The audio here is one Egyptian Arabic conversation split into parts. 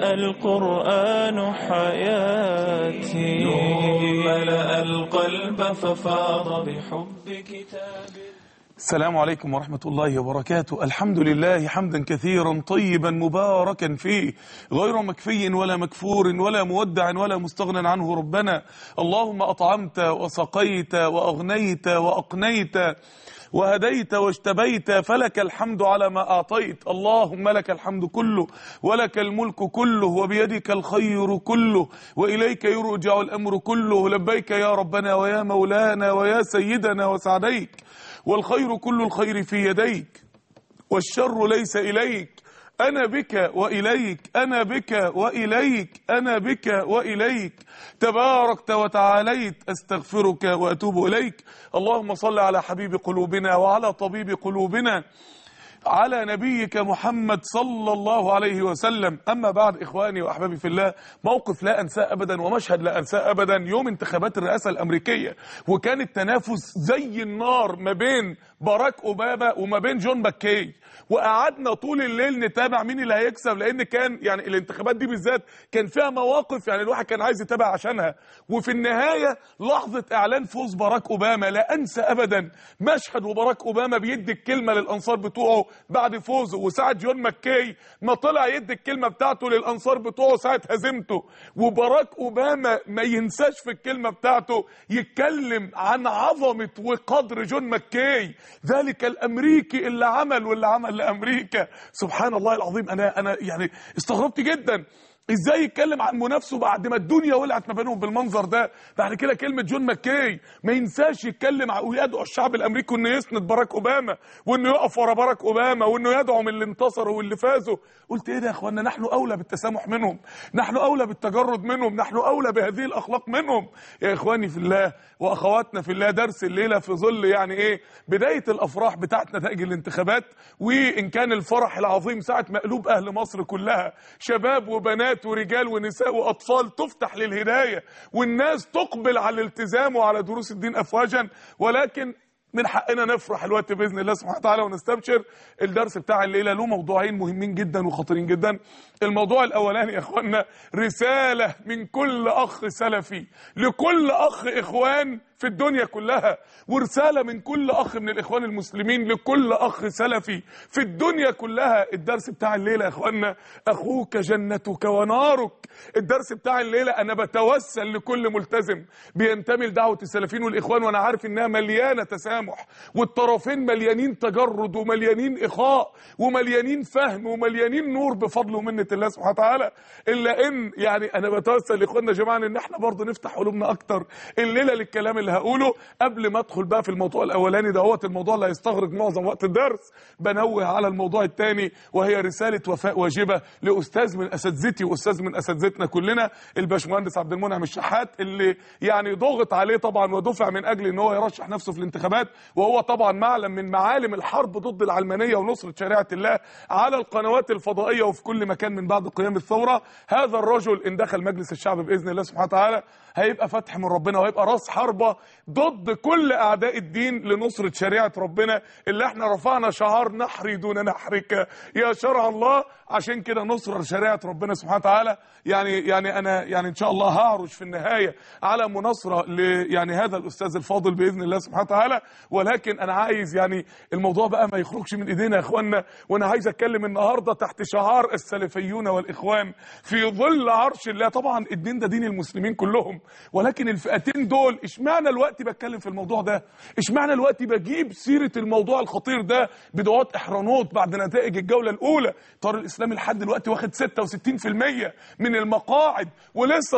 القرآن حياتي نور ملأ القلب ففاض بحب كتابه السلام عليكم ورحمة الله وبركاته الحمد لله حمدا كثيرا طيبا مباركا فيه غير مكفي ولا مكفور ولا مودع ولا مستغنى عنه ربنا اللهم أطعمت وسقيت وأغنيت وأقنيت وهديت واجتبيت فلك الحمد على ما أعطيت اللهم لك الحمد كله ولك الملك كله وبيدك الخير كله وإليك يرجع الأمر كله لبيك يا ربنا ويا مولانا ويا سيدنا وسعديك والخير كل الخير في يديك والشر ليس إليك أنا بك وإليك أنا بك وإليك أنا بك وإليك تباركت وتعاليت أستغفرك وأتوب إليك اللهم صل على حبيب قلوبنا وعلى طبيب قلوبنا على نبيك محمد صلى الله عليه وسلم أما بعد إخواني وأحبابي في الله موقف لا أنساه أبدا ومشهد لا أنساه أبدا يوم انتخابات الرئاسة الأمريكية وكان التنافس زي النار ما بين باراك أوباما وما بين جون ماكي وقعدنا طول الليل نتابع مين اللي هيكسب لان كان يعني الانتخابات دي بالذات كان فيها مواقف يعني الواحد كان عايز يتابع عشانها وفي النهايه لحظه اعلان فوز باراك اوباما لا انسى ابدا مشهد وباراك اوباما بيدي الكلمه للانصار بتوعه بعد فوزه وساعه جون ماكي ما طلع يدي الكلمه بتاعته للانصار بتوعه ساعه هزيمته وباراك اوباما ما ينساش في الكلمه بتاعته يتكلم عن عظمه وقدر جون ماكي ذلك الامريكي اللي عمل واللي عمل لامريكا سبحان الله العظيم انا انا يعني استغربت جدا ازاي يتكلم عن منافسه بعد ما الدنيا ولعت ما بينهم بالمنظر ده بعد كده كلمه جون ماكي ما ينساش يتكلم عن ويدعو الشعب الامريكي انه يسند باراك اوباما وانه يقف ورا باراك اوباما وانه يدعو من اللي انتصروا واللي فازوا قلت ايه ده يا اخوانا نحن اولى بالتسامح منهم نحن اولى بالتجرد منهم نحن اولى بهذه الاخلاق منهم يا اخواني في الله واخواتنا في الله درس الليله في ظل يعني ايه بدايه الافراح بتاعت نتائج الانتخابات وان كان الفرح العظيم ساعه مقلوب اهل مصر كلها شباب وبنات بنات ورجال ونساء واطفال تفتح للهدايه والناس تقبل على الالتزام وعلى دروس الدين افواجا ولكن من حقنا نفرح الوقت باذن الله سبحانه وتعالى ونستبشر الدرس بتاع الليله له موضوعين مهمين جدا وخطيرين جدا الموضوع الاولاني يا اخوانا رساله من كل اخ سلفي لكل اخ اخوان في الدنيا كلها ورساله من كل اخ من الاخوان المسلمين لكل اخ سلفي في الدنيا كلها الدرس بتاع الليله يا اخوانا اخوك جنتك ونارك الدرس بتاع الليله انا بتوسل لكل ملتزم بينتمي لدعوه السلفيين والاخوان وانا عارف انها مليانه تسامح والطرفين مليانين تجرد ومليانين اخاء ومليانين فهم ومليانين نور بفضل ومنه الله سبحانه وتعالى الا ان يعني انا بتوسل لاخواننا جماعه ان احنا برضه نفتح قلوبنا اكتر الليله للكلام اللي هقوله قبل ما ادخل بقى في الموضوع الاولاني دهوت الموضوع اللي هيستغرق معظم وقت الدرس بنوه على الموضوع الثاني وهي رساله وفاء واجبه لاستاذ من اساتذتي واستاذ من اساتذتنا كلنا الباشمهندس عبد المنعم الشحات اللي يعني ضغط عليه طبعا ودفع من اجل ان هو يرشح نفسه في الانتخابات وهو طبعا معلم من معالم الحرب ضد العلمانيه ونصره شريعه الله على القنوات الفضائيه وفي كل مكان من بعد قيام الثوره هذا الرجل ان دخل مجلس الشعب باذن الله سبحانه وتعالى هيبقى فتح من ربنا وهيبقى راس حربه ضد كل اعداء الدين لنصره شريعه ربنا اللي احنا رفعنا شعار نحري دون نحرك يا شرع الله عشان كده نصر شريعه ربنا سبحانه وتعالى يعني يعني انا يعني ان شاء الله هعرج في النهايه على مناصره ل يعني هذا الاستاذ الفاضل باذن الله سبحانه وتعالى ولكن انا عايز يعني الموضوع بقى ما يخرجش من ايدينا يا اخوانا وانا عايز اتكلم النهارده تحت شعار السلفيون والاخوان في ظل عرش الله طبعا الدين ده دين المسلمين كلهم ولكن الفئتين دول اشمعنى الوقت بتكلم في الموضوع ده اشمعنى الوقت بجيب سيره الموضوع الخطير ده بدعوات احرانوت بعد نتائج الجوله الاولى طار الاسلامي لحد دلوقتي واخد 66% من المقاعد ولسه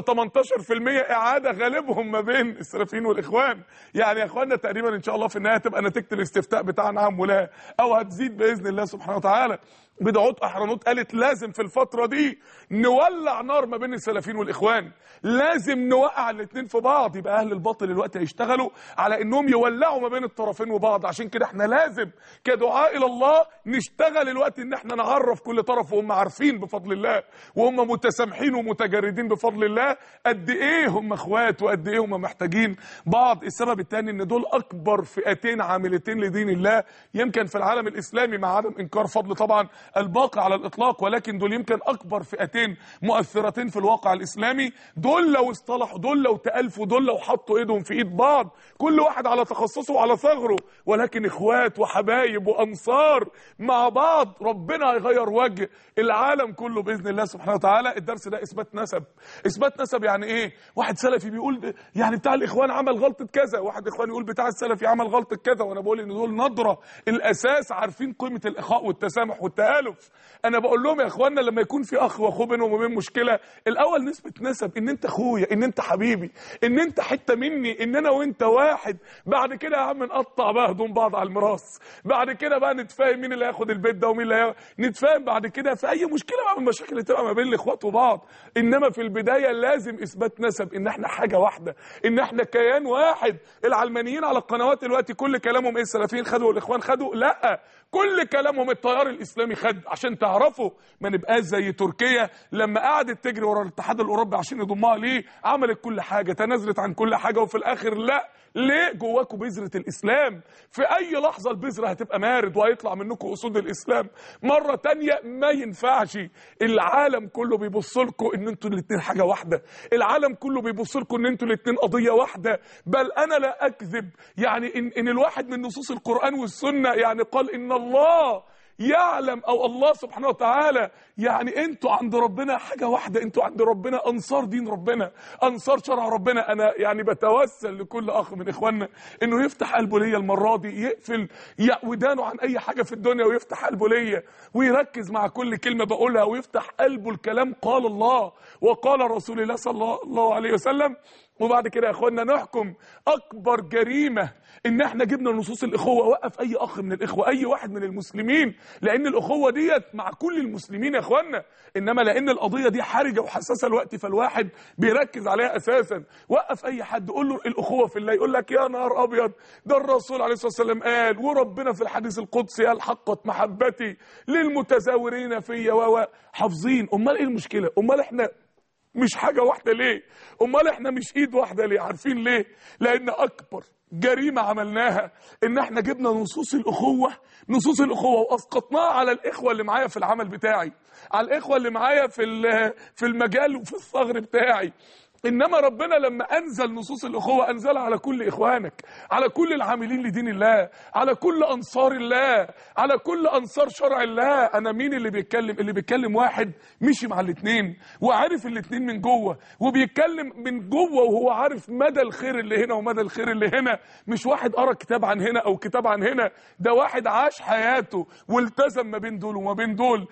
18% اعاده غالبهم ما بين السلفيين والاخوان يعني يا اخواننا تقريبا ان شاء الله في النهايه تبقى نتيجه الاستفتاء بتاع نعم ولا او هتزيد باذن الله سبحانه وتعالى بدعوت احرانوت قالت لازم في الفتره دي نولع نار ما بين السلفيين والاخوان لازم نوقع الاثنين في بعض يبقى اهل الباطل دلوقتي هيشتغلوا على انهم يولعوا ما بين الطرفين وبعض عشان كده احنا لازم كدعاء الى الله نشتغل الوقت ان احنا نعرف كل طرف وهم عارفين بفضل الله وهم متسامحين ومتجردين بفضل الله قد ايه هم اخوات وقد ايه هم محتاجين بعض السبب الثاني ان دول اكبر فئتين عاملتين لدين الله يمكن في العالم الاسلامي مع عدم انكار فضل طبعا الباقي على الاطلاق ولكن دول يمكن اكبر فئتين مؤثرتين في الواقع الاسلامي دول لو اصطلحوا دول لو تالفوا دول لو حطوا ايدهم في ايد بعض كل واحد على تخصصه وعلى ثغره ولكن اخوات وحبايب وانصار مع بعض ربنا هيغير وجه العالم كله باذن الله سبحانه وتعالى الدرس ده اثبات نسب اثبات نسب يعني ايه واحد سلفي بيقول يعني بتاع الاخوان عمل غلطه كذا واحد اخوان يقول بتاع السلفي عمل غلطه كذا وانا بقول ان دول نضره الاساس عارفين قيمه الاخاء والتسامح والتالف انا بقول لهم يا اخوانا لما يكون في اخ واخوه بينهم وبين مشكله الاول نثبت نسب ان انت اخويا ان انت حبيبي ان انت حته مني ان انا وانت واحد بعد كده يا عم نقطع بقى هدوم بعض على الميراث بعد كده بقى نتفاهم مين اللي هياخد البيت ده ومين اللي هي... نتفاهم بعد كده في اي مشكله بقى من المشاكل اللي تبقى ما بين الاخوات وبعض انما في البدايه لازم اثبات نسب ان احنا حاجه واحده ان احنا كيان واحد العلمانيين على القنوات دلوقتي كل كلامهم ايه السلفيين خدوا والاخوان خدوا لا كل كلامهم التيار الاسلامي خد عشان تعرفوا ما نبقاش زي تركيا لما قعدت تجري ورا الاتحاد الاوروبي عشان يضمها ليه عملت كل حاجه تنازلت عن كل حاجه وفي الاخر لا ليه جواكم بذره الاسلام في اي لحظه البذره هتبقى مارد وهيطلع منكم اسود الاسلام مره تانية ما ينفعش العالم كله بيبص لكم ان انتوا الاثنين حاجه واحده العالم كله بيبص لكم ان انتوا الاثنين قضيه واحده بل انا لا اكذب يعني ان, إن الواحد من نصوص القران والسنه يعني قال ان الله يعلم او الله سبحانه وتعالى يعني انتوا عند ربنا حاجه واحده انتوا عند ربنا انصار دين ربنا انصار شرع ربنا انا يعني بتوسل لكل اخ من اخواننا انه يفتح قلبه ليا المره دي يقفل ودانه عن اي حاجه في الدنيا ويفتح قلبه ليا ويركز مع كل كلمه بقولها ويفتح قلبه الكلام قال الله وقال رسول الله صلى الله عليه وسلم وبعد كده يا اخوانا نحكم اكبر جريمه ان احنا جبنا نصوص الاخوه وقف اي اخ من الاخوه اي واحد من المسلمين لان الاخوه ديت مع كل المسلمين يا اخوانا انما لان القضيه دي حرجه وحساسه الوقت فالواحد بيركز عليها اساسا وقف اي حد قول له الاخوه في الله يقول لك يا نهار ابيض ده الرسول عليه الصلاه والسلام قال وربنا في الحديث القدسي قال حقت محبتي للمتزاورين فيا و حافظين امال ايه المشكله امال احنا مش حاجه واحده ليه امال احنا مش ايد واحده ليه عارفين ليه لان اكبر جريمه عملناها ان احنا جبنا نصوص الاخوه نصوص الاخوه واسقطناها على الاخوه اللي معايا في العمل بتاعي على الاخوه اللي معايا في في المجال وفي الثغر بتاعي انما ربنا لما انزل نصوص الاخوه انزلها على كل اخوانك على كل العاملين لدين الله على كل انصار الله على كل انصار شرع الله انا مين اللي بيتكلم اللي بيتكلم واحد مشي مع الاثنين وعارف الاثنين من جوه وبيتكلم من جوه وهو عارف مدى الخير اللي هنا ومدى الخير اللي هنا مش واحد قرا كتاب عن هنا او كتاب عن هنا ده واحد عاش حياته والتزم ما بين دول وما بين دول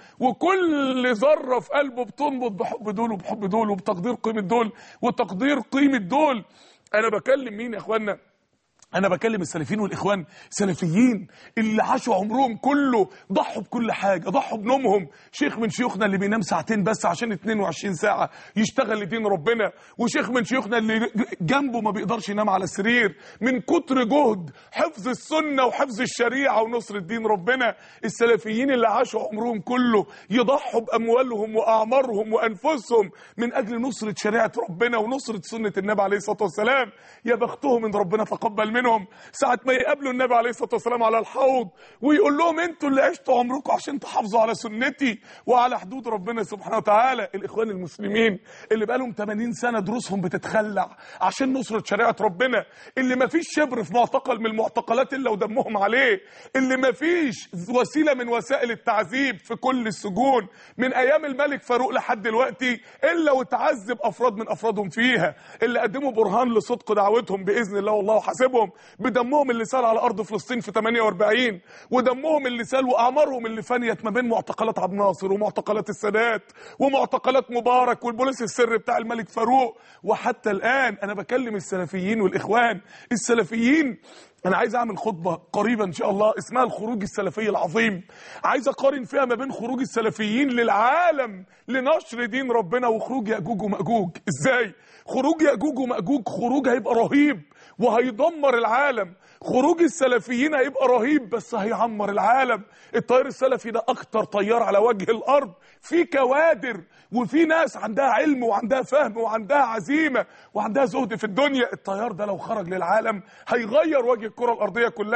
وكل ذره في قلبه بتنبض بحب دول وبحب دول وبتقدير قيمه دول وتقدير قيمة دول أنا بكلم مين يا إخوانا انا بكلم السلفيين والاخوان سلفيين اللي عاشوا عمرهم كله ضحوا بكل حاجه ضحوا بنومهم شيخ من شيوخنا اللي بينام ساعتين بس عشان 22 ساعه يشتغل لدين ربنا وشيخ من شيوخنا اللي جنبه ما بيقدرش ينام على السرير من كتر جهد حفظ السنه وحفظ الشريعه ونصر الدين ربنا السلفيين اللي عاشوا عمرهم كله يضحوا باموالهم واعمارهم وانفسهم من اجل نصره شريعه ربنا ونصره سنه النبي عليه الصلاه والسلام يا بختهم ان ربنا تقبل منهم منهم ساعة ما يقابلوا النبي عليه الصلاة والسلام على الحوض ويقول لهم انتوا اللي عشتوا عمركم عشان تحافظوا على سنتي وعلى حدود ربنا سبحانه وتعالى الاخوان المسلمين اللي بقالهم 80 سنة دروسهم بتتخلع عشان نصرة شريعة ربنا اللي ما فيش شبر في معتقل من المعتقلات الا ودمهم عليه اللي ما فيش وسيلة من وسائل التعذيب في كل السجون من ايام الملك فاروق لحد دلوقتي الا وتعذب افراد من افرادهم فيها اللي قدموا برهان لصدق دعوتهم باذن الله والله حاسبهم بدمهم اللي سال على ارض فلسطين في 48 ودمهم اللي سال واعمارهم اللي فنيت ما بين معتقلات عبد الناصر ومعتقلات السادات ومعتقلات مبارك والبوليس السري بتاع الملك فاروق وحتى الان انا بكلم السلفيين والاخوان السلفيين انا عايز اعمل خطبه قريبا ان شاء الله اسمها الخروج السلفي العظيم عايز اقارن فيها ما بين خروج السلفيين للعالم لنشر دين ربنا وخروج ياجوج وماجوج ازاي خروج ياجوج وماجوج خروج هيبقى رهيب وهيدمر العالم خروج السلفيين هيبقى رهيب بس هيعمر العالم التيار السلفي ده اكتر تيار على وجه الارض في كوادر وفي ناس عندها علم وعندها فهم وعندها عزيمه وعندها زهد في الدنيا التيار ده لو خرج للعالم هيغير وجه الكره الارضيه كلها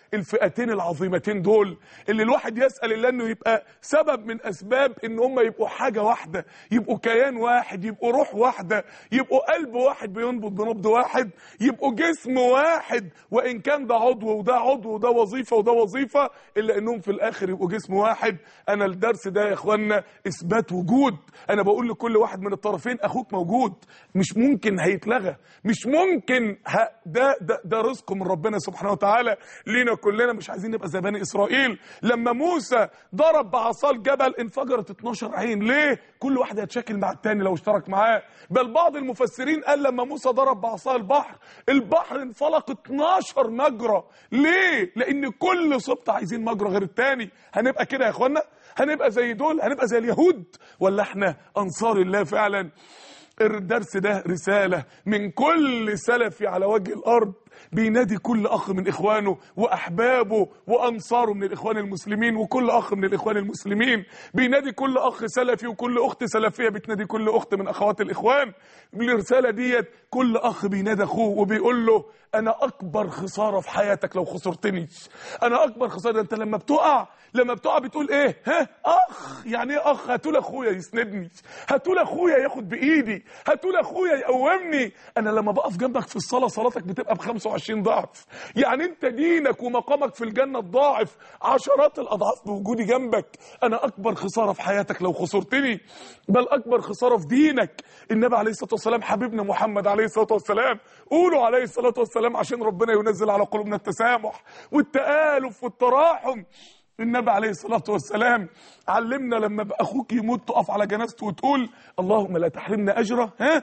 الفئتين العظيمتين دول اللي الواحد يسال الله انه يبقى سبب من اسباب ان هم يبقوا حاجه واحده يبقوا كيان واحد يبقوا روح واحده يبقوا قلب واحد بينبض بنبض واحد يبقوا جسم واحد وان كان ده عضو وده عضو وده وظيفه وده وظيفه الا انهم في الاخر يبقوا جسم واحد انا الدرس ده يا اخوانا اثبات وجود انا بقول لكل واحد من الطرفين اخوك موجود مش ممكن هيتلغى مش ممكن ه... ده, ده ده رزق من ربنا سبحانه وتعالى لينا كلنا مش عايزين نبقى زي بني اسرائيل لما موسى ضرب بعصا الجبل انفجرت 12 عين ليه كل واحد هيتشاكل مع التاني لو اشترك معاه بل بعض المفسرين قال لما موسى ضرب بعصا البحر البحر انفلق 12 مجرى ليه لان كل سبط عايزين مجرى غير التاني هنبقى كده يا اخوانا هنبقى زي دول هنبقى زي اليهود ولا احنا انصار الله فعلا الدرس ده رسالة من كل سلفي على وجه الأرض بينادي كل أخ من إخوانه وأحبابه وأنصاره من الإخوان المسلمين وكل أخ من الإخوان المسلمين بينادي كل أخ سلفي وكل أخت سلفية بتنادي كل أخت من أخوات الإخوان الرسالة ديت كل أخ بينادي أخوه وبيقول له أنا أكبر خسارة في حياتك لو خسرتني أنا أكبر خسارة ده أنت لما بتقع لما بتقع بتقول إيه ها أخ يعني إيه أخ هاتوا لي أخويا يسندني هاتوا لي أخويا ياخد بإيدي هاتوا لي أخويا يقومني أنا لما بقف جنبك في الصلاة صلاتك بتبقى ب 25 ضعف يعني أنت دينك ومقامك في الجنة تضاعف عشرات الأضعاف بوجودي جنبك أنا أكبر خسارة في حياتك لو خسرتني بل أكبر خسارة في دينك النبي عليه الصلاة والسلام حبيبنا محمد عليه الصلاة والسلام قولوا عليه الصلاة والسلام عشان ربنا ينزل على قلوبنا التسامح والتآلف والتراحم النبي عليه الصلاة والسلام علمنا لما بقى أخوك يموت تقف على جنازته وتقول اللهم لا تحرمنا أجره ها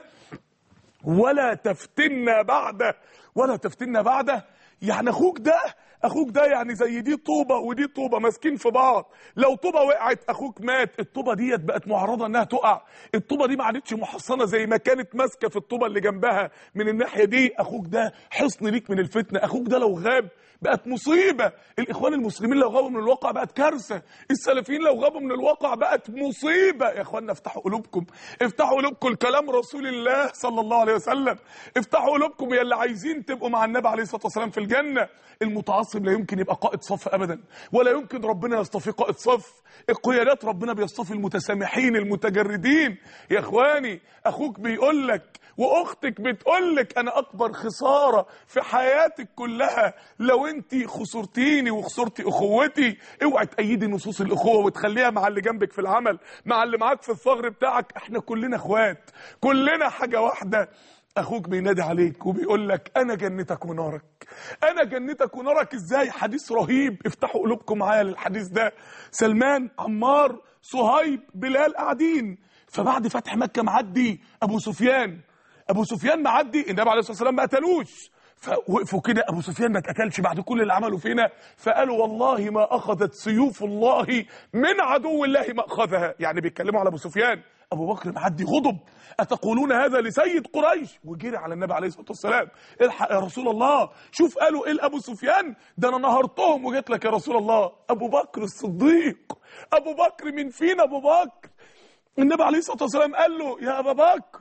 ولا تفتنا بعده ولا تفتنا بعده يعني أخوك ده اخوك ده يعني زي دي طوبه ودي طوبه ماسكين في بعض لو طوبه وقعت اخوك مات الطوبه ديت بقت معرضه انها تقع الطوبه دي ما عادتش محصنه زي ما كانت ماسكه في الطوبه اللي جنبها من الناحيه دي اخوك ده حصن ليك من الفتنه اخوك ده لو غاب بقت مصيبة الإخوان المسلمين لو غابوا من الواقع بقت كارثة السلفيين لو غابوا من الواقع بقت مصيبة يا إخواننا افتحوا قلوبكم افتحوا قلوبكم لكلام رسول الله صلى الله عليه وسلم افتحوا قلوبكم يا اللي عايزين تبقوا مع النبي عليه الصلاة والسلام في الجنة المتعصب لا يمكن يبقى قائد صف أبدا ولا يمكن ربنا يصطفي قائد صف القيادات ربنا بيصطفي المتسامحين المتجردين يا إخواني أخوك بيقول لك واختك بتقول لك انا اكبر خساره في حياتك كلها لو انت خسرتيني وخسرتي اخوتي اوعي تأيدي نصوص الاخوه وتخليها مع اللي جنبك في العمل مع اللي معاك في الثغر بتاعك احنا كلنا اخوات كلنا حاجه واحده اخوك بينادي عليك وبيقول لك انا جنتك ونارك انا جنتك ونارك ازاي حديث رهيب افتحوا قلوبكم معايا للحديث ده سلمان عمار صهيب بلال قاعدين فبعد فتح مكه معدي ابو سفيان ابو سفيان معدي النبي عليه الصلاه والسلام ما قتلوش فوقفوا كده ابو سفيان ما اتقتلش بعد كل اللي عمله فينا فقالوا والله ما اخذت سيوف الله من عدو الله ما اخذها يعني بيتكلموا على ابو سفيان ابو بكر معدي غضب اتقولون هذا لسيد قريش وجري على النبي عليه الصلاه والسلام الحق يا رسول الله شوف قالوا ايه لابو سفيان ده انا نهرتهم وجيت لك يا رسول الله ابو بكر الصديق ابو بكر من فينا ابو بكر النبي عليه الصلاه والسلام قال له يا ابا بكر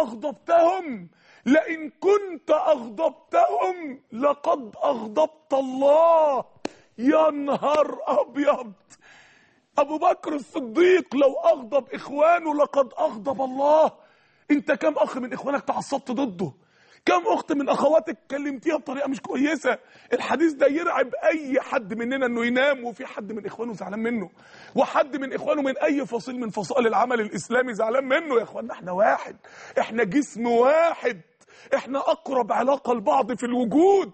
اغضبتهم لئن كنت اغضبتهم لقد اغضبت الله يا نهار ابيض ابو بكر الصديق لو اغضب اخوانه لقد اغضب الله انت كم اخ من اخوانك تعصبت ضده كم اخت من اخواتك كلمتيها بطريقه مش كويسه الحديث ده يرعب اي حد مننا انه ينام وفي حد من اخوانه زعلان منه وحد من اخوانه من اي فصيل من فصائل العمل الاسلامي زعلان منه يا اخوانا احنا واحد احنا جسم واحد احنا اقرب علاقه لبعض في الوجود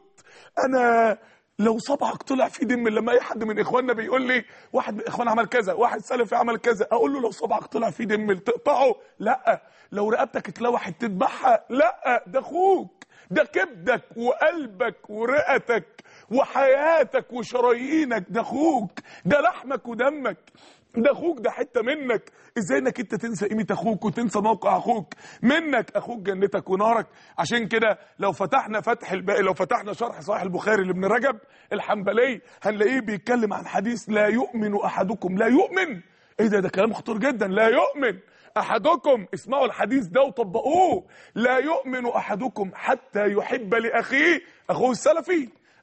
انا لو صبعك طلع في دم لما اي حد من اخواننا بيقول لي واحد من اخوان عمل كذا واحد سلفي عمل كذا اقول له لو صبعك طلع في دم تقطعه لا لو رقبتك اتلوحت تذبحها لا ده اخوك ده كبدك وقلبك ورئتك وحياتك وشرايينك ده اخوك ده لحمك ودمك ده اخوك ده حته منك ازاي انك انت تنسى قيمه اخوك وتنسى موقع اخوك منك اخوك جنتك ونارك عشان كده لو فتحنا فتح الباقي لو فتحنا شرح صحيح البخاري لابن رجب الحنبلي هنلاقيه بيتكلم عن حديث لا يؤمن احدكم لا يؤمن ايه ده ده كلام خطير جدا لا يؤمن احدكم اسمعوا الحديث ده وطبقوه لا يؤمن احدكم حتى يحب لاخيه اخوه السلفي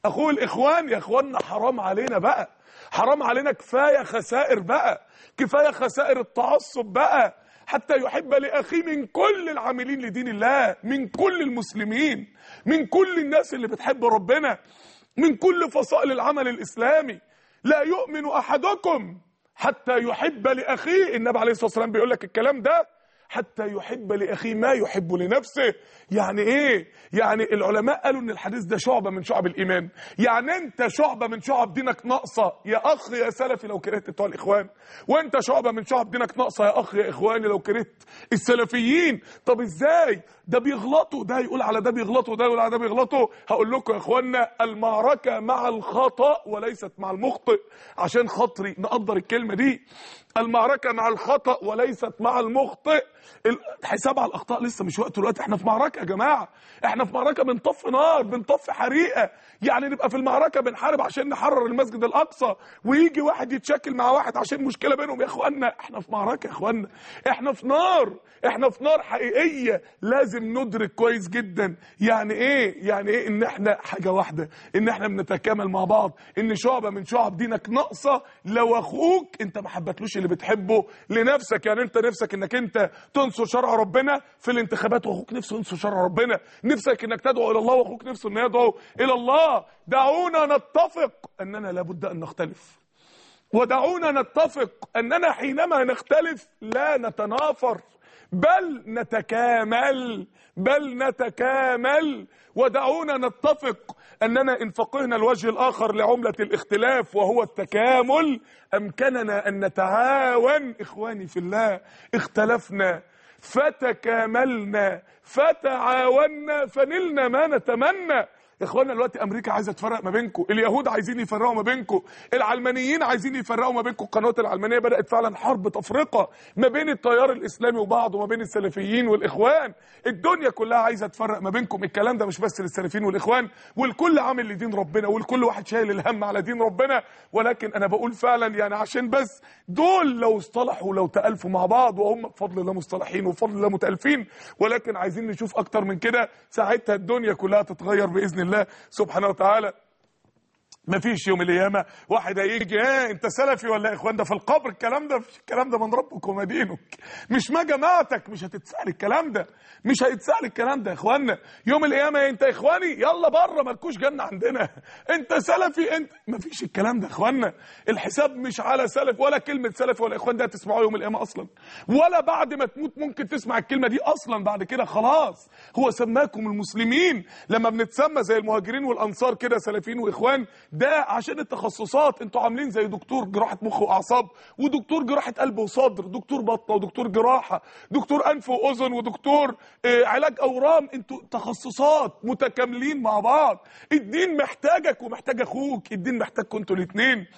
اخوه الاخوان يا اخواننا حرام علينا بقى حرام علينا كفايه خسائر بقى كفايه خسائر التعصب بقى حتى يحب لاخيه من كل العاملين لدين الله من كل المسلمين من كل الناس اللي بتحب ربنا من كل فصائل العمل الاسلامي لا يؤمن احدكم حتى يحب لاخيه النبي عليه الصلاه والسلام بيقول لك الكلام ده حتى يحب لاخيه ما يحب لنفسه يعني ايه يعني العلماء قالوا ان الحديث ده شعبه من شعب الايمان يعني انت شعبه من شعب دينك ناقصه يا اخ يا سلفي لو كرهت بتوع الاخوان وانت شعبه من شعب دينك ناقصه يا اخ يا اخواني لو كرهت السلفيين طب ازاي ده بيغلطوا ده يقول على ده بيغلطوا ده يقول على ده بيغلطوا هقول لكم يا اخوانا المعركه مع الخطا وليست مع المخطئ عشان خاطري نقدر الكلمه دي المعركه مع الخطا وليست مع المخطئ الحساب على الاخطاء لسه مش وقته دلوقتي احنا في معركه يا جماعه احنا في معركه بنطفي نار بنطفي حريقه يعني نبقى في المعركه بنحارب عشان نحرر المسجد الاقصى ويجي واحد يتشكل مع واحد عشان مشكله بينهم يا اخوانا احنا في معركه يا اخوانا احنا في نار احنا في نار حقيقيه لازم ندرك كويس جدا يعني ايه يعني ايه ان احنا حاجه واحده ان احنا بنتكامل مع بعض ان شعبه من شعب دينك ناقصه لو اخوك انت ما حبتلوش اللي بتحبه لنفسك يعني انت نفسك انك انت تنصر شرع ربنا في الانتخابات واخوك نفسه ينصر شرع ربنا نفسك انك تدعو الى الله واخوك نفسه انه يدعو الى الله دعونا نتفق اننا لابد ان نختلف ودعونا نتفق اننا حينما نختلف لا نتنافر بل نتكامل بل نتكامل ودعونا نتفق اننا ان فقهنا الوجه الاخر لعمله الاختلاف وهو التكامل امكننا ان نتعاون اخواني في الله اختلفنا فتكاملنا فتعاوننا فنلنا ما نتمنى يا اخوانا دلوقتي امريكا عايزه تفرق ما بينكم اليهود عايزين يفرقوا ما بينكم العلمانيين عايزين يفرقوا ما بينكم القنوات العلمانيه بدات فعلا حرب تفرقه ما بين التيار الاسلامي وبعض وما بين السلفيين والاخوان الدنيا كلها عايزه تفرق ما بينكم الكلام ده مش بس للسلفيين والاخوان والكل عامل لدين ربنا والكل واحد شايل الهم على دين ربنا ولكن انا بقول فعلا يعني عشان بس دول لو اصطلحوا لو تالفوا مع بعض وهم بفضل الله مصطلحين وبفضل الله متالفين ولكن عايزين نشوف اكتر من كده ساعتها الدنيا كلها تتغير باذن الله سبحانه وتعالى ما فيش يوم القيامة واحد هيجي اه انت سلفي ولا اخوان ده في القبر الكلام ده مفيش الكلام ده من ربك وما دينك مش ما جماعتك مش هتتسأل الكلام ده مش هيتسأل الكلام ده يا اخوانا يوم القيامة انت اخواني يلا بره مالكوش جنة عندنا انت سلفي انت ما فيش الكلام ده يا اخوانا الحساب مش على سلف ولا كلمة سلف ولا اخوان ده هتسمعوها يوم القيامة اصلا ولا بعد ما تموت ممكن تسمع الكلمة دي اصلا بعد كده خلاص هو سماكم المسلمين لما بنتسمى زي المهاجرين والانصار كده سلفيين واخوان ده عشان التخصصات انتوا عاملين زي دكتور جراحه مخ واعصاب ودكتور جراحه قلب وصدر دكتور بطنه ودكتور جراحه دكتور انف واذن ودكتور آه علاج اورام انتوا تخصصات متكاملين مع بعض الدين محتاجك ومحتاج اخوك الدين محتاجكم انتوا الاثنين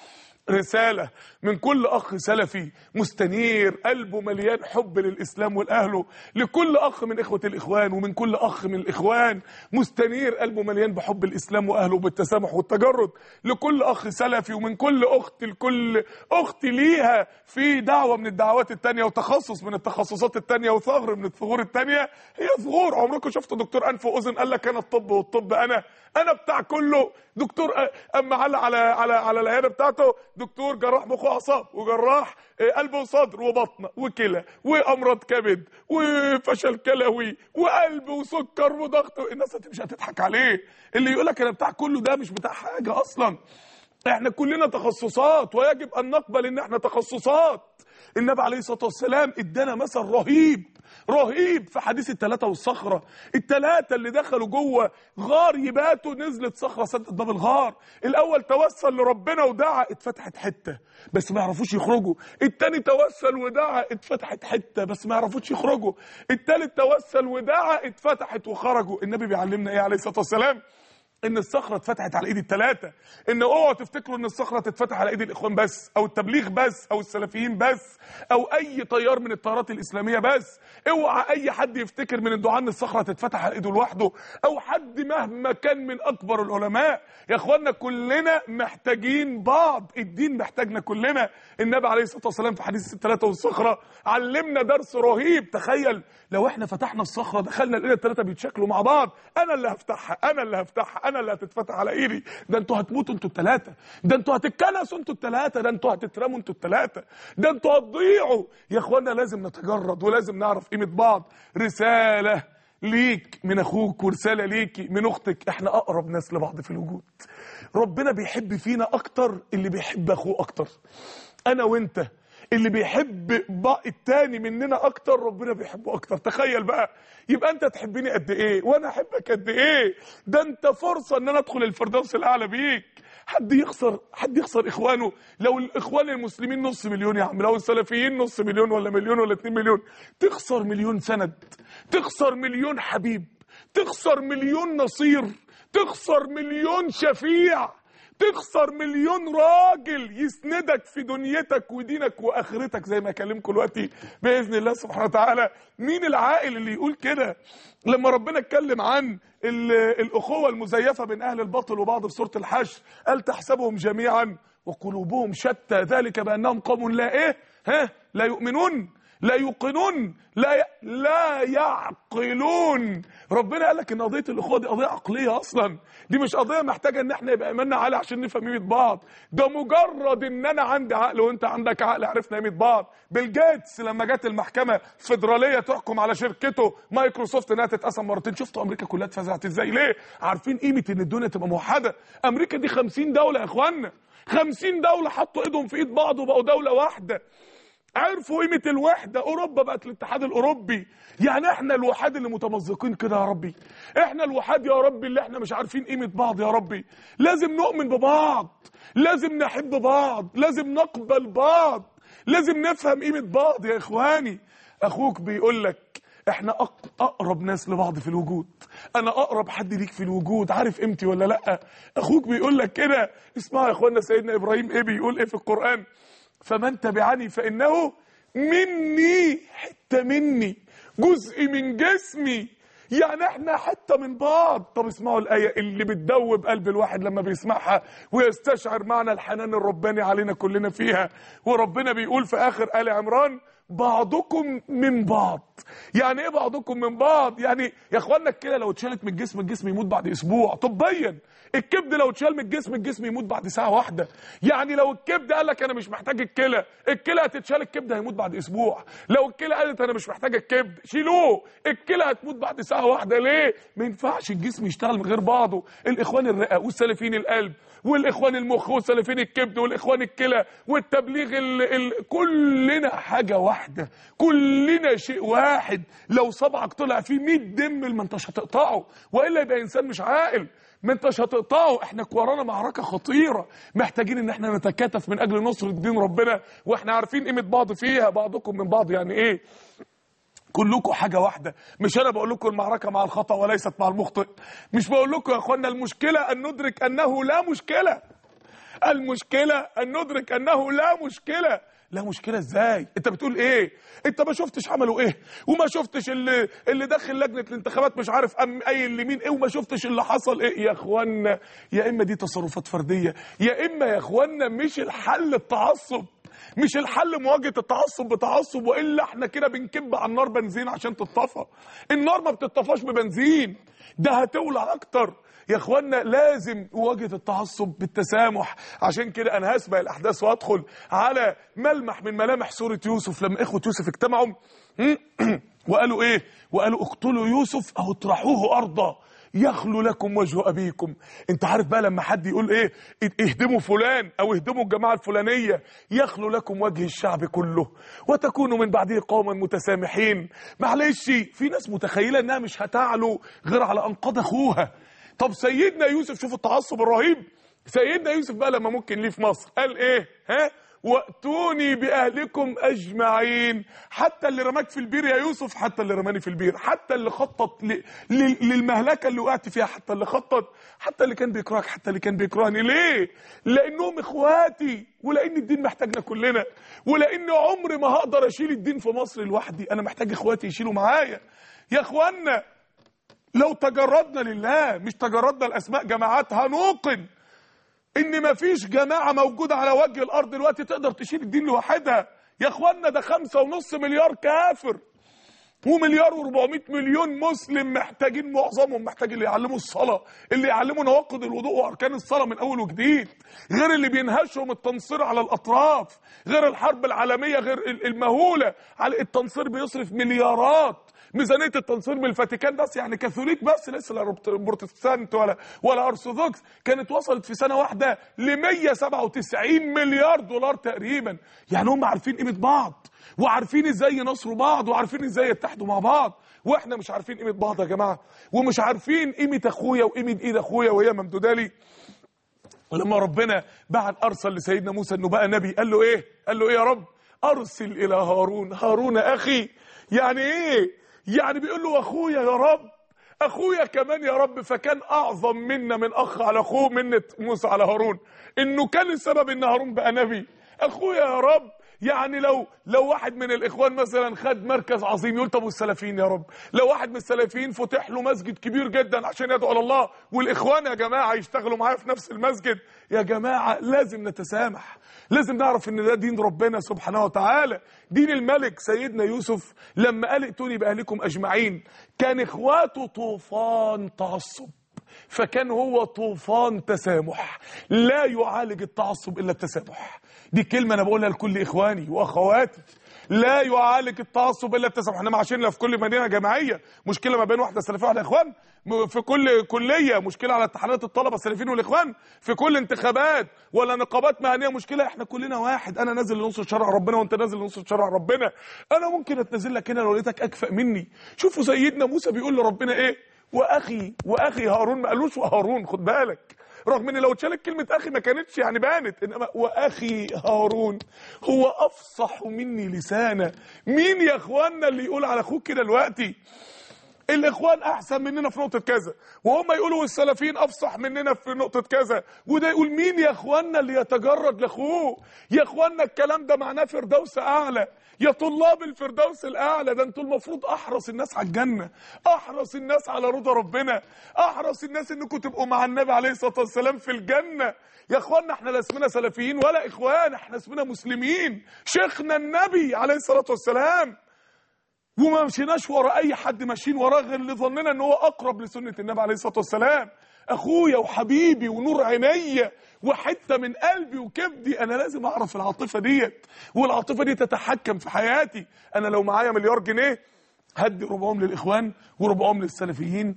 رسالة من كل أخ سلفي مستنير قلبه مليان حب للإسلام والأهله لكل أخ من إخوة الإخوان ومن كل أخ من الإخوان مستنير قلبه مليان بحب الإسلام وأهله بالتسامح والتجرد لكل أخ سلفي ومن كل أخت لكل أخت ليها في دعوة من الدعوات التانية وتخصص من التخصصات التانية وثغر من الثغور التانية هي ثغور عمركم شفتوا دكتور أنف وأذن قال لك أنا الطب والطب أنا أنا بتاع كله دكتور أما على على على, على العيادة بتاعته دكتور جراح مخ واعصاب وجراح قلب وصدر وبطنه وكلى وامراض كبد وفشل كلوي وقلب وسكر وضغط الناس مش هتضحك عليه اللي يقول لك انا بتاع كله ده مش بتاع حاجه اصلا احنا كلنا تخصصات ويجب ان نقبل ان احنا تخصصات النبي عليه الصلاه والسلام ادانا مثل رهيب رهيب في حديث الثلاثه والصخره الثلاثه اللي دخلوا جوه غار يباتوا نزلت صخره سدت باب الغار الاول توسل لربنا ودعا اتفتحت حته بس ما يعرفوش يخرجوا الثاني توسل ودعا اتفتحت حته بس ما يعرفوش يخرجوا الثالث توسل ودعا اتفتحت وخرجوا النبي بيعلمنا ايه عليه الصلاه والسلام ان الصخره اتفتحت على ايد الثلاثه ان اوعوا تفتكروا ان الصخره تتفتح على ايد الاخوان بس او التبليغ بس او السلفيين بس او اي تيار من التيارات الاسلاميه بس اوعى اي حد يفتكر من الدعاء ان الصخره تتفتح على ايده لوحده او حد مهما كان من اكبر العلماء يا اخوانا كلنا محتاجين بعض الدين محتاجنا كلنا النبي عليه الصلاه والسلام في حديث الثلاثه والصخره علمنا درس رهيب تخيل لو احنا فتحنا الصخره دخلنا لقينا الثلاثه بيتشكلوا مع بعض انا اللي هفتحها انا اللي هفتحها انا اللي هتتفتح على ايدي ده انتوا هتموتوا انتوا الثلاثه ده انتوا هتتكنسوا انتوا الثلاثه ده انتوا هتترموا انتوا الثلاثه ده انتوا هتضيعوا يا اخوانا لازم نتجرد ولازم نعرف قيمه بعض رساله ليك من اخوك ورساله ليكي من اختك احنا اقرب ناس لبعض في الوجود ربنا بيحب فينا اكتر اللي بيحب اخوه اكتر انا وانت اللي بيحب بقى التاني مننا اكتر ربنا بيحبه اكتر تخيل بقى يبقى انت تحبني قد ايه وانا احبك قد ايه ده انت فرصه ان انا ادخل الفردوس الاعلى بيك حد يخسر حد يخسر اخوانه لو الاخوان المسلمين نص مليون يا عم لو السلفيين نص مليون ولا مليون ولا اتنين مليون تخسر مليون سند تخسر مليون حبيب تخسر مليون نصير تخسر مليون شفيع تخسر مليون راجل يسندك في دنيتك ودينك واخرتك زي ما اكلمكم دلوقتي باذن الله سبحانه وتعالى مين العاقل اللي يقول كده لما ربنا اتكلم عن ال- الاخوه المزيفه بين اهل الباطل وبعض في سوره الحشر قال تحسبهم جميعا وقلوبهم شتى ذلك بانهم قوم لا ايه ها لا يؤمنون لا يوقنون لا ي... لا يعقلون ربنا قال لك ان قضيه الاخوه دي قضيه عقليه اصلا دي مش قضيه محتاجه ان احنا يبقى ايماننا عالي عشان نفهم قيمه بعض ده مجرد ان انا عندي عقل وانت عندك عقل عرفنا قيمه بعض بيل جيتس لما جت المحكمه فيدراليه تحكم على شركته مايكروسوفت انها تتقسم مرتين شفتوا امريكا كلها اتفزعت ازاي ليه عارفين قيمه ان الدنيا تبقى موحده امريكا دي 50 دوله يا اخوانا 50 دوله حطوا ايدهم في ايد بعض وبقوا دوله واحده عرفوا قيمة الوحدة أوروبا بقت الاتحاد الأوروبي يعني احنا الوحاد اللي متمزقين كده يا ربي احنا الوحاد يا ربي اللي احنا مش عارفين قيمة بعض يا ربي لازم نؤمن ببعض لازم نحب بعض لازم نقبل بعض لازم نفهم قيمة بعض يا إخواني أخوك بيقول لك احنا أق- اقرب ناس لبعض في الوجود انا اقرب حد ليك في الوجود عارف قيمتي ولا لا اخوك بيقول لك كده اسمعوا يا اخوانا سيدنا ابراهيم ايه بيقول ايه في القران فمن تبعني فانه مني حته مني جزء من جسمي يعني احنا حته من بعض طب اسمعوا الايه اللي بتدوب قلب الواحد لما بيسمعها ويستشعر معنى الحنان الرباني علينا كلنا فيها وربنا بيقول في اخر ال عمران بعضكم من بعض يعني ايه بعضكم من بعض يعني يا اخوانا الكلى لو اتشالت من الجسم الجسم يموت بعد اسبوع طبيا الكبد لو اتشال من الجسم الجسم يموت بعد ساعه واحده يعني لو الكبد قال لك انا مش محتاج الكلى الكلى هتتشال الكبد هيموت بعد اسبوع لو الكلى قالت انا مش محتاج الكبد شيلوه الكلى هتموت بعد ساعه واحده ليه ما ينفعش الجسم يشتغل من غير بعضه الاخوان الرئه والسلفين القلب والاخوان المخ وسلفين الكبد والاخوان الكلى والتبليغ ال... ال... كلنا حاجه واحده كلنا شيء واحد لو صبعك طلع فيه 100 دم ما انتش هتقطعه والا يبقى انسان مش عاقل ما انتش هتقطعه احنا ورانا معركه خطيره محتاجين ان احنا نتكاتف من اجل نصره دين ربنا واحنا عارفين قيمه بعض فيها بعضكم من بعض يعني ايه كلكم حاجة واحدة مش أنا بقول لكم المعركة مع الخطأ وليست مع المخطئ مش بقول لكم يا أخوانا المشكلة أن ندرك أنه لا مشكلة المشكلة أن ندرك أنه لا مشكلة لا مشكلة ازاي انت بتقول ايه انت ما شفتش عملوا ايه وما شفتش اللي اللي داخل لجنة الانتخابات مش عارف ام اي اللي مين ايه وما شفتش اللي حصل ايه يا اخوانا يا اما دي تصرفات فردية يا اما يا اخوانا مش الحل التعصب مش الحل مواجهه التعصب بتعصب والا احنا كده بنكب على النار بنزين عشان تتطفى النار ما بتتطفاش ببنزين ده هتولع اكتر يا اخوانا لازم مواجهه التعصب بالتسامح عشان كده انا هسبق الاحداث وادخل على ملمح من ملامح سوره يوسف لما اخوه يوسف اجتمعوا وقالوا ايه وقالوا اقتلوا يوسف او اطرحوه ارضا يخلو لكم وجه ابيكم انت عارف بقى لما حد يقول ايه اهدموا فلان او اهدموا الجماعه الفلانيه يخلو لكم وجه الشعب كله وتكونوا من بعده قوما متسامحين معلش في ناس متخيله انها مش هتعلو غير على انقاض اخوها طب سيدنا يوسف شوف التعصب الرهيب سيدنا يوسف بقى لما ممكن ليه في مصر قال ايه ها واتوني باهلكم اجمعين حتى اللي رماك في البير يا يوسف حتى اللي رماني في البير حتى اللي خطط ل... ل... للمهلكه اللي وقعت فيها حتى اللي خطط حتى اللي كان بيكرهك حتى اللي كان بيكرهني ليه لانهم اخواتي ولان الدين محتاجنا كلنا ولان عمري ما هقدر اشيل الدين في مصر لوحدي انا محتاج اخواتي يشيلوا معايا يا اخوانا لو تجردنا لله مش تجردنا الاسماء جماعات هنوقن ان مفيش جماعه موجوده على وجه الارض دلوقتي تقدر تشيل الدين لوحدها يا اخوانا ده خمسة ونص مليار كافر ومليار و400 مليون مسلم محتاجين معظمهم محتاج اللي يعلموا الصلاه اللي يعلموا نواقض الوضوء واركان الصلاه من اول وجديد غير اللي بينهشهم التنصير على الاطراف غير الحرب العالميه غير ال- المهوله على التنصير بيصرف مليارات ميزانيه التنصير من الفاتيكان بس يعني كاثوليك بس لسه لا روبت- بروتستانت ولا ولا ارثوذكس كانت وصلت في سنه واحده ل 197 مليار دولار تقريبا يعني هم عارفين قيمه بعض وعارفين ازاي ينصروا بعض وعارفين ازاي يتحدوا مع بعض واحنا مش عارفين قيمه بعض يا جماعه ومش عارفين قيمه اخويا وقيمه ايد اخويا وهي ممدوده لي ولما ربنا بعت ارسل لسيدنا موسى انه بقى نبي قال له ايه قال له ايه يا رب ارسل الى هارون هارون اخي يعني ايه يعني بيقول له اخويا يا رب اخويا كمان يا رب فكان اعظم منا من اخ على اخوه منة موسى على هارون انه كان السبب ان هارون بقى نبي اخويا يا رب يعني لو لو واحد من الاخوان مثلا خد مركز عظيم يقول طب والسلفيين يا رب لو واحد من السلفيين فتح له مسجد كبير جدا عشان يدعو على الله والاخوان يا جماعه يشتغلوا معايا في نفس المسجد يا جماعه لازم نتسامح لازم نعرف ان ده دين ربنا سبحانه وتعالى دين الملك سيدنا يوسف لما قال ائتوني باهلكم اجمعين كان اخواته طوفان تعصب فكان هو طوفان تسامح لا يعالج التعصب الا التسامح دي كلمه انا بقولها لكل اخواني واخواتي لا يعالج التعصب الا التسامح احنا عايشين في كل مدينه جامعيه مشكله ما بين واحده سلفيه وواحده اخوان م- في كل كليه مشكله على اتحادات الطلبه السلفيين والاخوان في كل انتخابات ولا نقابات مهنيه مشكله احنا كلنا واحد انا نازل لنصر شرع ربنا وانت نازل لنصر شرع ربنا انا ممكن اتنزل لك هنا لو لقيتك اكفأ مني شوفوا سيدنا موسى بيقول لربنا ايه واخي واخي هارون ما قالوش وهارون خد بالك رغم ان لو اتشالت كلمه اخي ما كانتش يعني بانت انما واخي هارون هو افصح مني لسانا مين يا اخوانا اللي يقول على اخوك كده دلوقتي الاخوان احسن مننا في نقطه كذا وهم يقولوا السلفيين افصح مننا في نقطه كذا وده يقول مين يا اخوانا اللي يتجرد لاخوه يا اخوانا الكلام ده معناه فردوس اعلى يا طلاب الفردوس الاعلى ده انتوا المفروض احرص الناس على الجنه احرص الناس على رضا ربنا احرص الناس انكم تبقوا مع النبي عليه الصلاه والسلام في الجنه يا اخوانا احنا لا اسمنا سلفيين ولا اخوان احنا اسمنا مسلمين شيخنا النبي عليه الصلاه والسلام وما مشيناش ورا اي حد ماشيين وراه غير اللي ظننا ان هو اقرب لسنه النبي عليه الصلاه والسلام اخويا وحبيبي ونور عينيا وحته من قلبي وكبدي انا لازم اعرف العاطفه ديت والعاطفه دي تتحكم في حياتي انا لو معايا مليار جنيه هدي ربعهم للاخوان وربعهم للسلفيين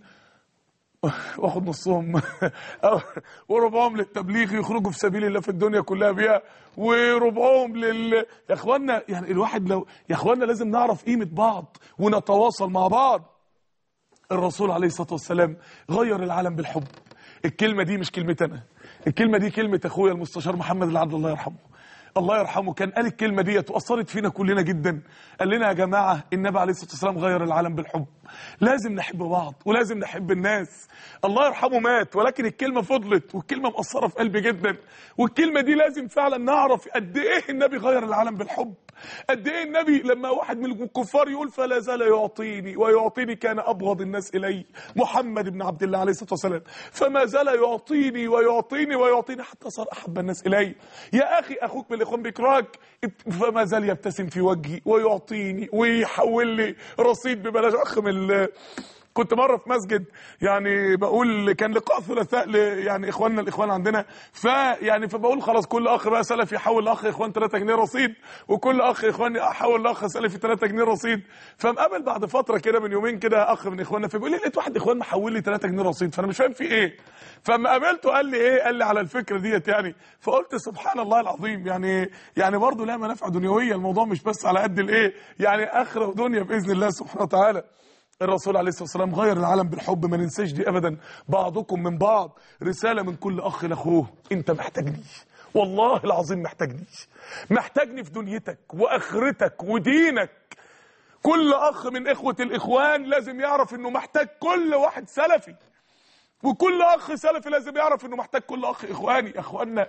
واخد نصهم أو- وربعهم للتبليغ يخرجوا في سبيل الله في الدنيا كلها بيها وربعهم لل يا اخوانا يعني الواحد لو يا اخوانا لازم نعرف قيمه بعض ونتواصل مع بعض الرسول عليه الصلاه والسلام غير العالم بالحب الكلمه دي مش كلمتي انا الكلمه دي كلمه اخويا المستشار محمد العبد الله يرحمه الله يرحمه كان قال الكلمه ديت واثرت فينا كلنا جدا قال لنا يا جماعه النبي عليه الصلاه والسلام غير العالم بالحب لازم نحب بعض ولازم نحب الناس الله يرحمه مات ولكن الكلمه فضلت والكلمه مأثره في قلبي جدا والكلمه دي لازم فعلا نعرف قد ايه النبي غير العالم بالحب قد ايه النبي لما واحد من الكفار يقول فلا زال يعطيني ويعطيني كان ابغض الناس الي محمد بن عبد الله عليه الصلاه والسلام فما زال يعطيني ويعطيني ويعطيني حتى صار احب الناس الي يا اخي اخوك من الاخوان بيكرهك فما زال يبتسم في وجهي ويعطيني ويحول لي رصيد ببلاش اخ من ال- كنت مره في مسجد يعني بقول كان لقاء ثلاثاء ل- يعني اخواننا الاخوان عندنا فيعني فبقول خلاص كل اخ بقى سلفي يحول لاخ اخوان 3 جنيه رصيد وكل اخ اخوان يحول لاخ سلفي 3 جنيه رصيد فمقابل بعد فتره كده من يومين كده اخ من اخواننا فبيقول لي لقيت واحد اخوان محول لي 3 جنيه رصيد فانا مش فاهم في ايه فما قابلته قال لي ايه قال لي على الفكره ديت يعني فقلت سبحان الله العظيم يعني يعني برضه لها منافع دنيويه الموضوع مش بس على قد الايه يعني اخره ودنيا باذن الله سبحانه وتعالى الرسول عليه الصلاه والسلام غير العالم بالحب ما ننساش دي ابدا بعضكم من بعض رساله من كل اخ لاخوه انت محتاجني والله العظيم محتاجني محتاجني في دنيتك واخرتك ودينك كل اخ من اخوه الاخوان لازم يعرف انه محتاج كل واحد سلفي وكل اخ سلفي لازم يعرف انه محتاج كل اخ اخواني يا اخوانا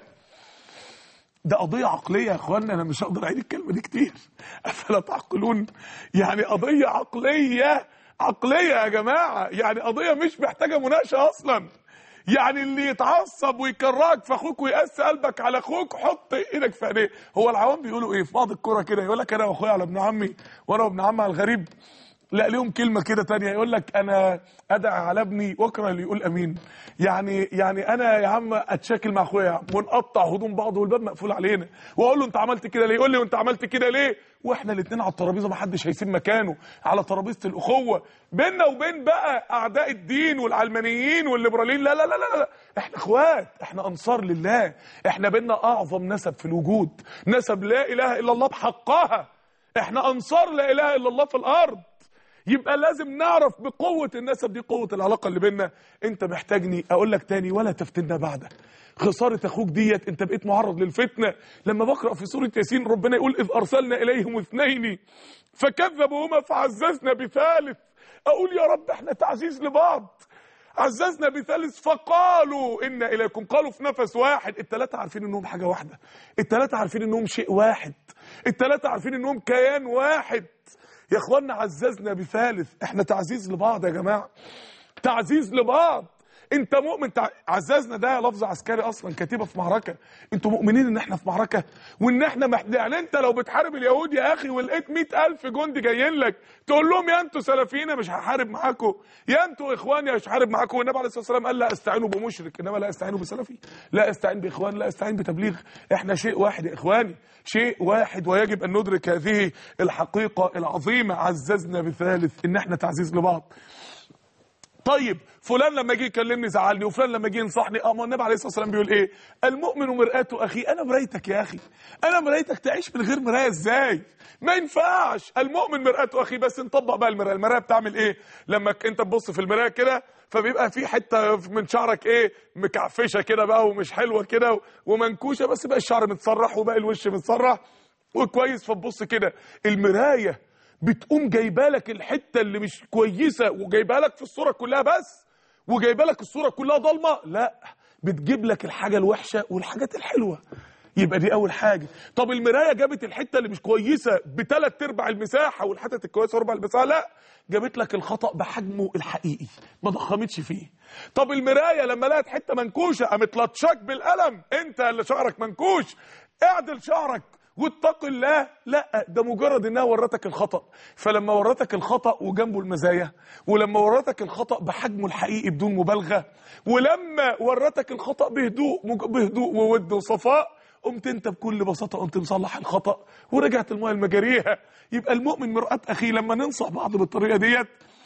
ده قضية عقلية يا اخوانا انا مش هقدر اعيد الكلمة دي كتير افلا تعقلون يعني قضية عقلية عقلية يا جماعة يعني قضية مش محتاجة مناقشة اصلا يعني اللي يتعصب ويكرهك في اخوك ويقسي قلبك على اخوك حط ايدك في عينيه هو العوام بيقولوا ايه في بعض الكرة كده يقول لك انا واخويا على ابن عمي وانا وابن عمي على الغريب لا ليهم كلمة كده تانية يقول لك أنا أدعي على ابني وأكره اللي يقول أمين يعني يعني أنا يا عم أتشاكل مع أخويا يا عم ونقطع هدوم بعض والباب مقفول علينا وأقول له أنت عملت كده ليه؟ يقول لي وأنت عملت كده ليه؟ وإحنا الاتنين على الترابيزة ما حدش هيسيب مكانه على ترابيزة الأخوة بيننا وبين بقى أعداء الدين والعلمانيين والليبراليين لا لا لا لا لا إحنا إخوات إحنا أنصار لله إحنا بيننا أعظم نسب في الوجود نسب لا إله إلا الله بحقها إحنا أنصار لا إله إلا الله في الأرض يبقى لازم نعرف بقوة النسب دي قوة العلاقة اللي بيننا انت محتاجني اقول لك تاني ولا تفتنا بعده خسارة اخوك ديت انت بقيت معرض للفتنة لما بقرأ في سورة ياسين ربنا يقول اذ ارسلنا اليهم اثنين فكذبوهما فعززنا بثالث اقول يا رب احنا تعزيز لبعض عززنا بثالث فقالوا إنا إليكم قالوا في نفس واحد التلاتة عارفين إنهم حاجة واحدة التلاتة عارفين إنهم شيء واحد التلاتة عارفين إنهم كيان واحد يا اخوانا عززنا بثالث احنا تعزيز لبعض يا جماعه تعزيز لبعض انت مؤمن تع... عززنا ده لفظ عسكري اصلا كتيبه في معركه انتوا مؤمنين ان احنا في معركه وان احنا محد... يعني انت لو بتحارب اليهود يا اخي ولقيت مئة الف جندي جايين لك تقول لهم يا انتوا سلفيين مش هحارب معاكم يا انتوا اخواني مش هحارب معاكم والنبي عليه الصلاه والسلام قال لا استعينوا بمشرك انما لا استعينوا بسلفي لا استعين باخوان لا استعين بتبليغ احنا شيء واحد يا اخواني شيء واحد ويجب ان ندرك هذه الحقيقه العظيمه عززنا بثالث ان احنا تعزيز لبعض طيب فلان لما جه يكلمني زعلني وفلان لما جه ينصحني اه ما النبي عليه الصلاه والسلام بيقول ايه المؤمن مرآة اخي انا مرايتك يا اخي انا مرايتك تعيش من غير مرايه ازاي ما ينفعش المؤمن مرآة اخي بس نطبق بقى المرايه المرايه بتعمل ايه لما انت تبص في المرايه كده فبيبقى في حته من شعرك ايه مكعفشه كده بقى ومش حلوه كده ومنكوشه بس بقى الشعر متسرح وبقى الوش متسرح وكويس فتبص كده المرايه بتقوم جايبه لك الحته اللي مش كويسه وجايبها لك في الصوره كلها بس وجايبه لك الصوره كلها ضلمه لا بتجيب لك الحاجه الوحشه والحاجات الحلوه يبقى دي اول حاجه طب المرايه جابت الحته اللي مش كويسه بثلاث ارباع المساحه والحتت الكويسه ربع المساحه لا جابت لك الخطا بحجمه الحقيقي ما ضخمتش فيه طب المرايه لما لقت حته منكوشه قامت لطشاك بالقلم انت اللي شعرك منكوش اعدل شعرك واتق الله لا ده مجرد انها ورتك الخطا فلما ورتك الخطا وجنبه المزايا ولما ورتك الخطا بحجمه الحقيقي بدون مبالغه ولما ورتك الخطا بهدوء مج- بهدوء وود وصفاء قمت انت بكل بساطه قمت مصلح الخطا ورجعت الماء المجاريها يبقى المؤمن مرآة اخيه لما ننصح بعض بالطريقه ديت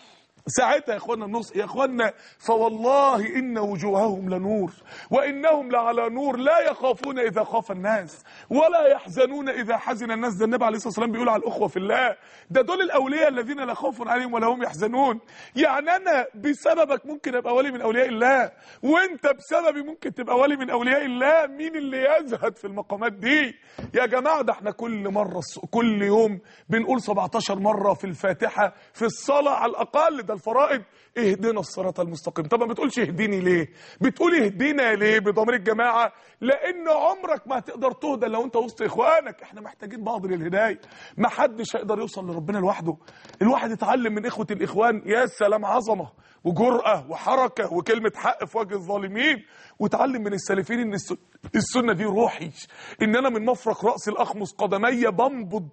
ساعتها يا اخوانا النص يا اخوانا فوالله ان وجوههم لنور وانهم لعلى نور لا يخافون اذا خاف الناس ولا يحزنون اذا حزن الناس ده النبي عليه الصلاه والسلام بيقول على الاخوه في الله ده دول الاولياء الذين لا خوف عليهم ولا هم يحزنون يعني انا بسببك ممكن ابقى ولي من اولياء الله وانت بسببي ممكن تبقى ولي من اولياء الله مين اللي يزهد في المقامات دي يا جماعه ده احنا كل مره كل يوم بنقول 17 مره في الفاتحه في الصلاه على الاقل ده الفرائض اهدنا الصراط المستقيم طب ما بتقولش اهديني ليه بتقول اهدينا ليه بضمير الجماعه لان عمرك ما هتقدر تهدى لو انت وسط اخوانك احنا محتاجين بعض للهدايه ما حدش هيقدر يوصل لربنا لوحده الواحد يتعلم من اخوه الاخوان يا سلام عظمه وجرأة وحركة وكلمة حق في وجه الظالمين وتعلم من السلفين ان الس- السنة دي روحي ان انا من مفرق رأس الاخمص قدمي بنبض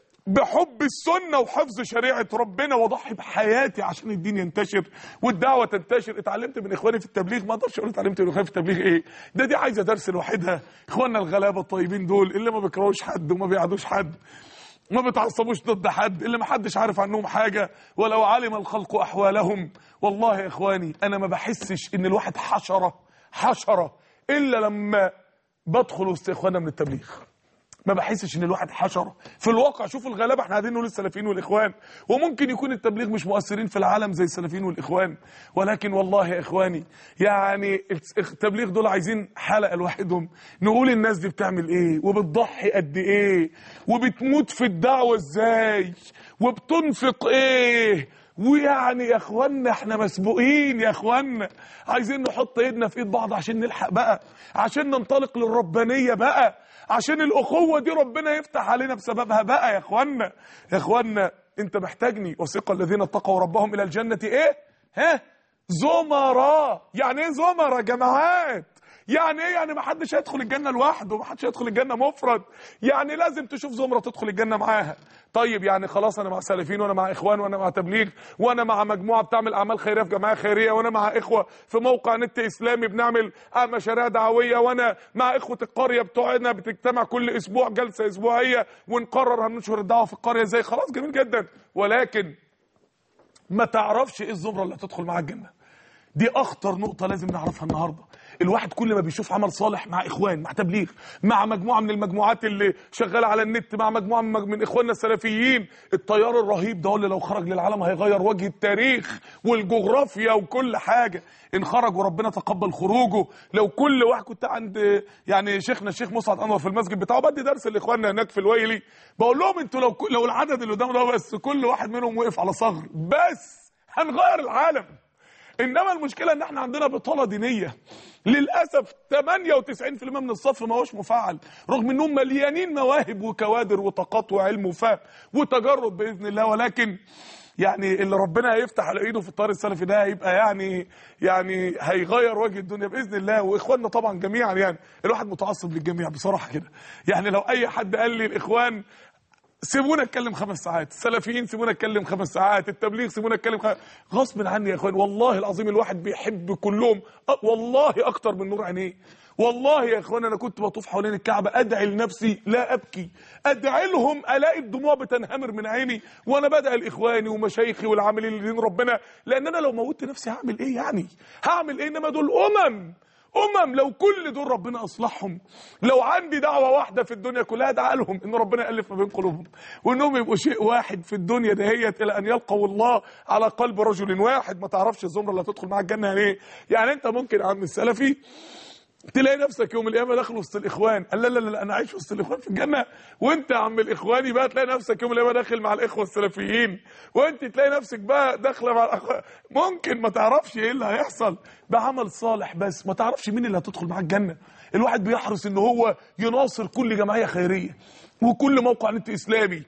بحب السنة وحفظ شريعة ربنا واضحي بحياتي عشان الدين ينتشر والدعوة تنتشر اتعلمت من اخواني في التبليغ ما اقدرش اقول اتعلمت من اخواني في التبليغ ايه ده دي عايزة درس لوحدها اخواننا الغلابة الطيبين دول اللي ما بيكرهوش حد وما بيعادوش حد ما بيتعصبوش ضد حد اللي ما حدش عارف عنهم حاجة ولو علم الخلق أحوالهم والله يا إخواني أنا ما بحسش إن الواحد حشرة حشرة إلا لما بدخل وسط إخواننا من التبليغ ما بحسش ان الواحد حشره في الواقع شوف الغلابه احنا قاعدين نقول السلفيين والاخوان وممكن يكون التبليغ مش مؤثرين في العالم زي السلفيين والاخوان ولكن والله يا اخواني يعني التبليغ دول عايزين حلقه لوحدهم نقول الناس دي بتعمل ايه وبتضحي قد ايه وبتموت في الدعوه ازاي وبتنفق ايه ويعني يا اخوانا احنا مسبوقين يا اخوانا عايزين نحط ايدنا في ايد بعض عشان نلحق بقى عشان ننطلق للربانيه بقى عشان الاخوه دي ربنا يفتح علينا بسببها بقى يا اخوانا يا اخوانا انت محتاجني وثق الذين اتقوا ربهم الى الجنه ايه ها زمراء يعني ايه زمراء جماعات يعني ايه يعني ما حدش هيدخل الجنه لوحده ما حدش هيدخل الجنه مفرد يعني لازم تشوف زمره تدخل الجنه معاها طيب يعني خلاص انا مع سلفيين وانا مع اخوان وانا مع تبليغ وانا مع مجموعه بتعمل اعمال خيريه في جمعيه خيريه وانا مع اخوه في موقع نت اسلامي بنعمل مشاريع دعويه وانا مع اخوه القريه بتوعنا بتجتمع كل اسبوع جلسه اسبوعيه ونقرر هننشر الدعوه في القريه ازاي خلاص جميل جدا ولكن ما تعرفش ايه الزمره اللي هتدخل معاها الجنه دي اخطر نقطه لازم نعرفها النهارده الواحد كل ما بيشوف عمل صالح مع اخوان مع تبليغ مع مجموعه من المجموعات اللي شغاله على النت مع مجموعه من من اخواننا السلفيين التيار الرهيب ده اللي لو خرج للعالم هيغير وجه التاريخ والجغرافيا وكل حاجه ان خرج وربنا تقبل خروجه لو كل واحد كنت عند يعني شيخنا الشيخ مسعد انور في المسجد بتاعه بدي درس لاخواننا هناك في الويلي بقول لهم انتوا لو لو العدد اللي قدام ده بس كل واحد منهم وقف على صغر بس هنغير العالم انما المشكله ان احنا عندنا بطاله دينيه للاسف 98% من الصف ما هوش مفعل رغم انهم مليانين مواهب وكوادر وطاقات وعلم وفهم وتجرد باذن الله ولكن يعني اللي ربنا هيفتح على ايده في الطار السلفي ده هيبقى يعني يعني هيغير وجه الدنيا باذن الله واخواننا طبعا جميعا يعني الواحد متعصب للجميع بصراحه كده يعني لو اي حد قال لي الاخوان سيبونا اتكلم خمس ساعات السلفيين سيبونا اتكلم خمس ساعات التبليغ سيبونا اتكلم خمس... غصب عني يا اخوان والله العظيم الواحد بيحب كلهم أ... والله اكتر من نور عينيه والله يا اخوان انا كنت بطوف حوالين الكعبه ادعي لنفسي لا ابكي ادعي لهم الاقي الدموع بتنهمر من عيني وانا بدعي لاخواني ومشايخي والعاملين لدين ربنا لان انا لو موتت نفسي هعمل ايه يعني هعمل ايه انما دول امم امم لو كل دول ربنا اصلحهم لو عندي دعوه واحده في الدنيا كلها ادعى لهم ان ربنا يالف ما بين قلوبهم وانهم يبقوا شيء واحد في الدنيا دهيت الى ان يلقوا الله على قلب رجل واحد ما تعرفش الزمره اللي هتدخل معاك الجنه يعني ايه يعني انت ممكن يا عم السلفي تلاقي نفسك يوم القيامه داخل وسط الاخوان قال لا لا لا انا عايش وسط الاخوان في الجنه وانت يا عم الاخواني بقى تلاقي نفسك يوم القيامه داخل مع الاخوه السلفيين وانت تلاقي نفسك بقى داخله مع الاخوان ممكن ما تعرفش ايه اللي هيحصل بعمل صالح بس ما تعرفش مين اللي هتدخل معاك الجنه الواحد بيحرص ان هو يناصر كل جمعيه خيريه وكل موقع نت اسلامي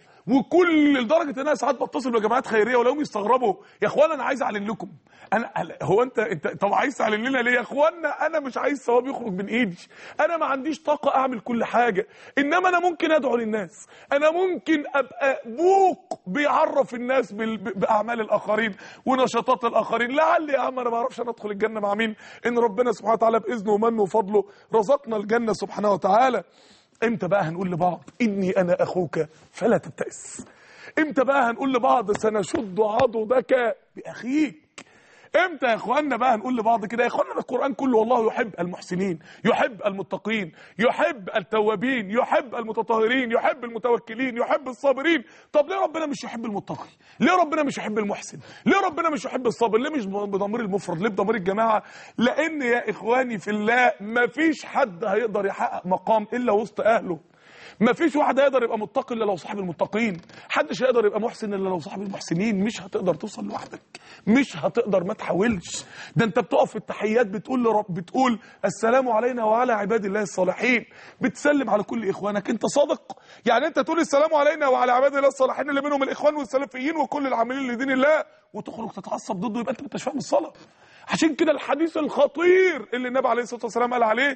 وكل لدرجه ان انا ساعات بتصل بجماعات خيريه ولو يستغربوا يا اخوانا انا عايز اعلن لكم انا هو انت انت طب عايز تعلن لنا ليه يا اخوانا انا مش عايز ثواب يخرج من ايدي انا ما عنديش طاقه اعمل كل حاجه انما انا ممكن ادعو للناس انا ممكن ابقى بوق بيعرف الناس بال- ب- باعمال الاخرين ونشاطات الاخرين لعل يا عم انا ما اعرفش انا ادخل الجنه مع مين ان ربنا سبحانه وتعالى باذنه ومنه وفضله رزقنا الجنه سبحانه وتعالى امتى بقى هنقول لبعض اني انا اخوك فلا تبتئس امتى بقى هنقول لبعض سنشد عضدك باخيك امتى يا اخواننا بقى هنقول لبعض كده يا اخواننا القران كله والله يحب المحسنين يحب المتقين يحب التوابين يحب المتطهرين يحب المتوكلين يحب الصابرين طب ليه ربنا مش يحب المتقي ليه ربنا مش يحب المحسن ليه ربنا مش يحب الصابر ليه مش بضمير المفرد ليه بضمير الجماعه لان يا اخواني في الله مفيش حد هيقدر يحقق مقام الا وسط اهله ما فيش واحد هيقدر يبقى متقي الا لو صاحب المتقين حدش هيقدر يبقى محسن الا لو صاحب المحسنين مش هتقدر توصل لوحدك مش هتقدر ما تحاولش ده انت بتقف في التحيات بتقول لرب بتقول السلام علينا وعلى عباد الله الصالحين بتسلم على كل اخوانك انت صادق يعني انت تقول السلام علينا وعلى عباد الله الصالحين اللي منهم الاخوان والسلفيين وكل العاملين لدين الله وتخرج تتعصب ضده يبقى انت ما انتش فاهم الصلاه عشان كده الحديث الخطير اللي النبي عليه الصلاه والسلام قال عليه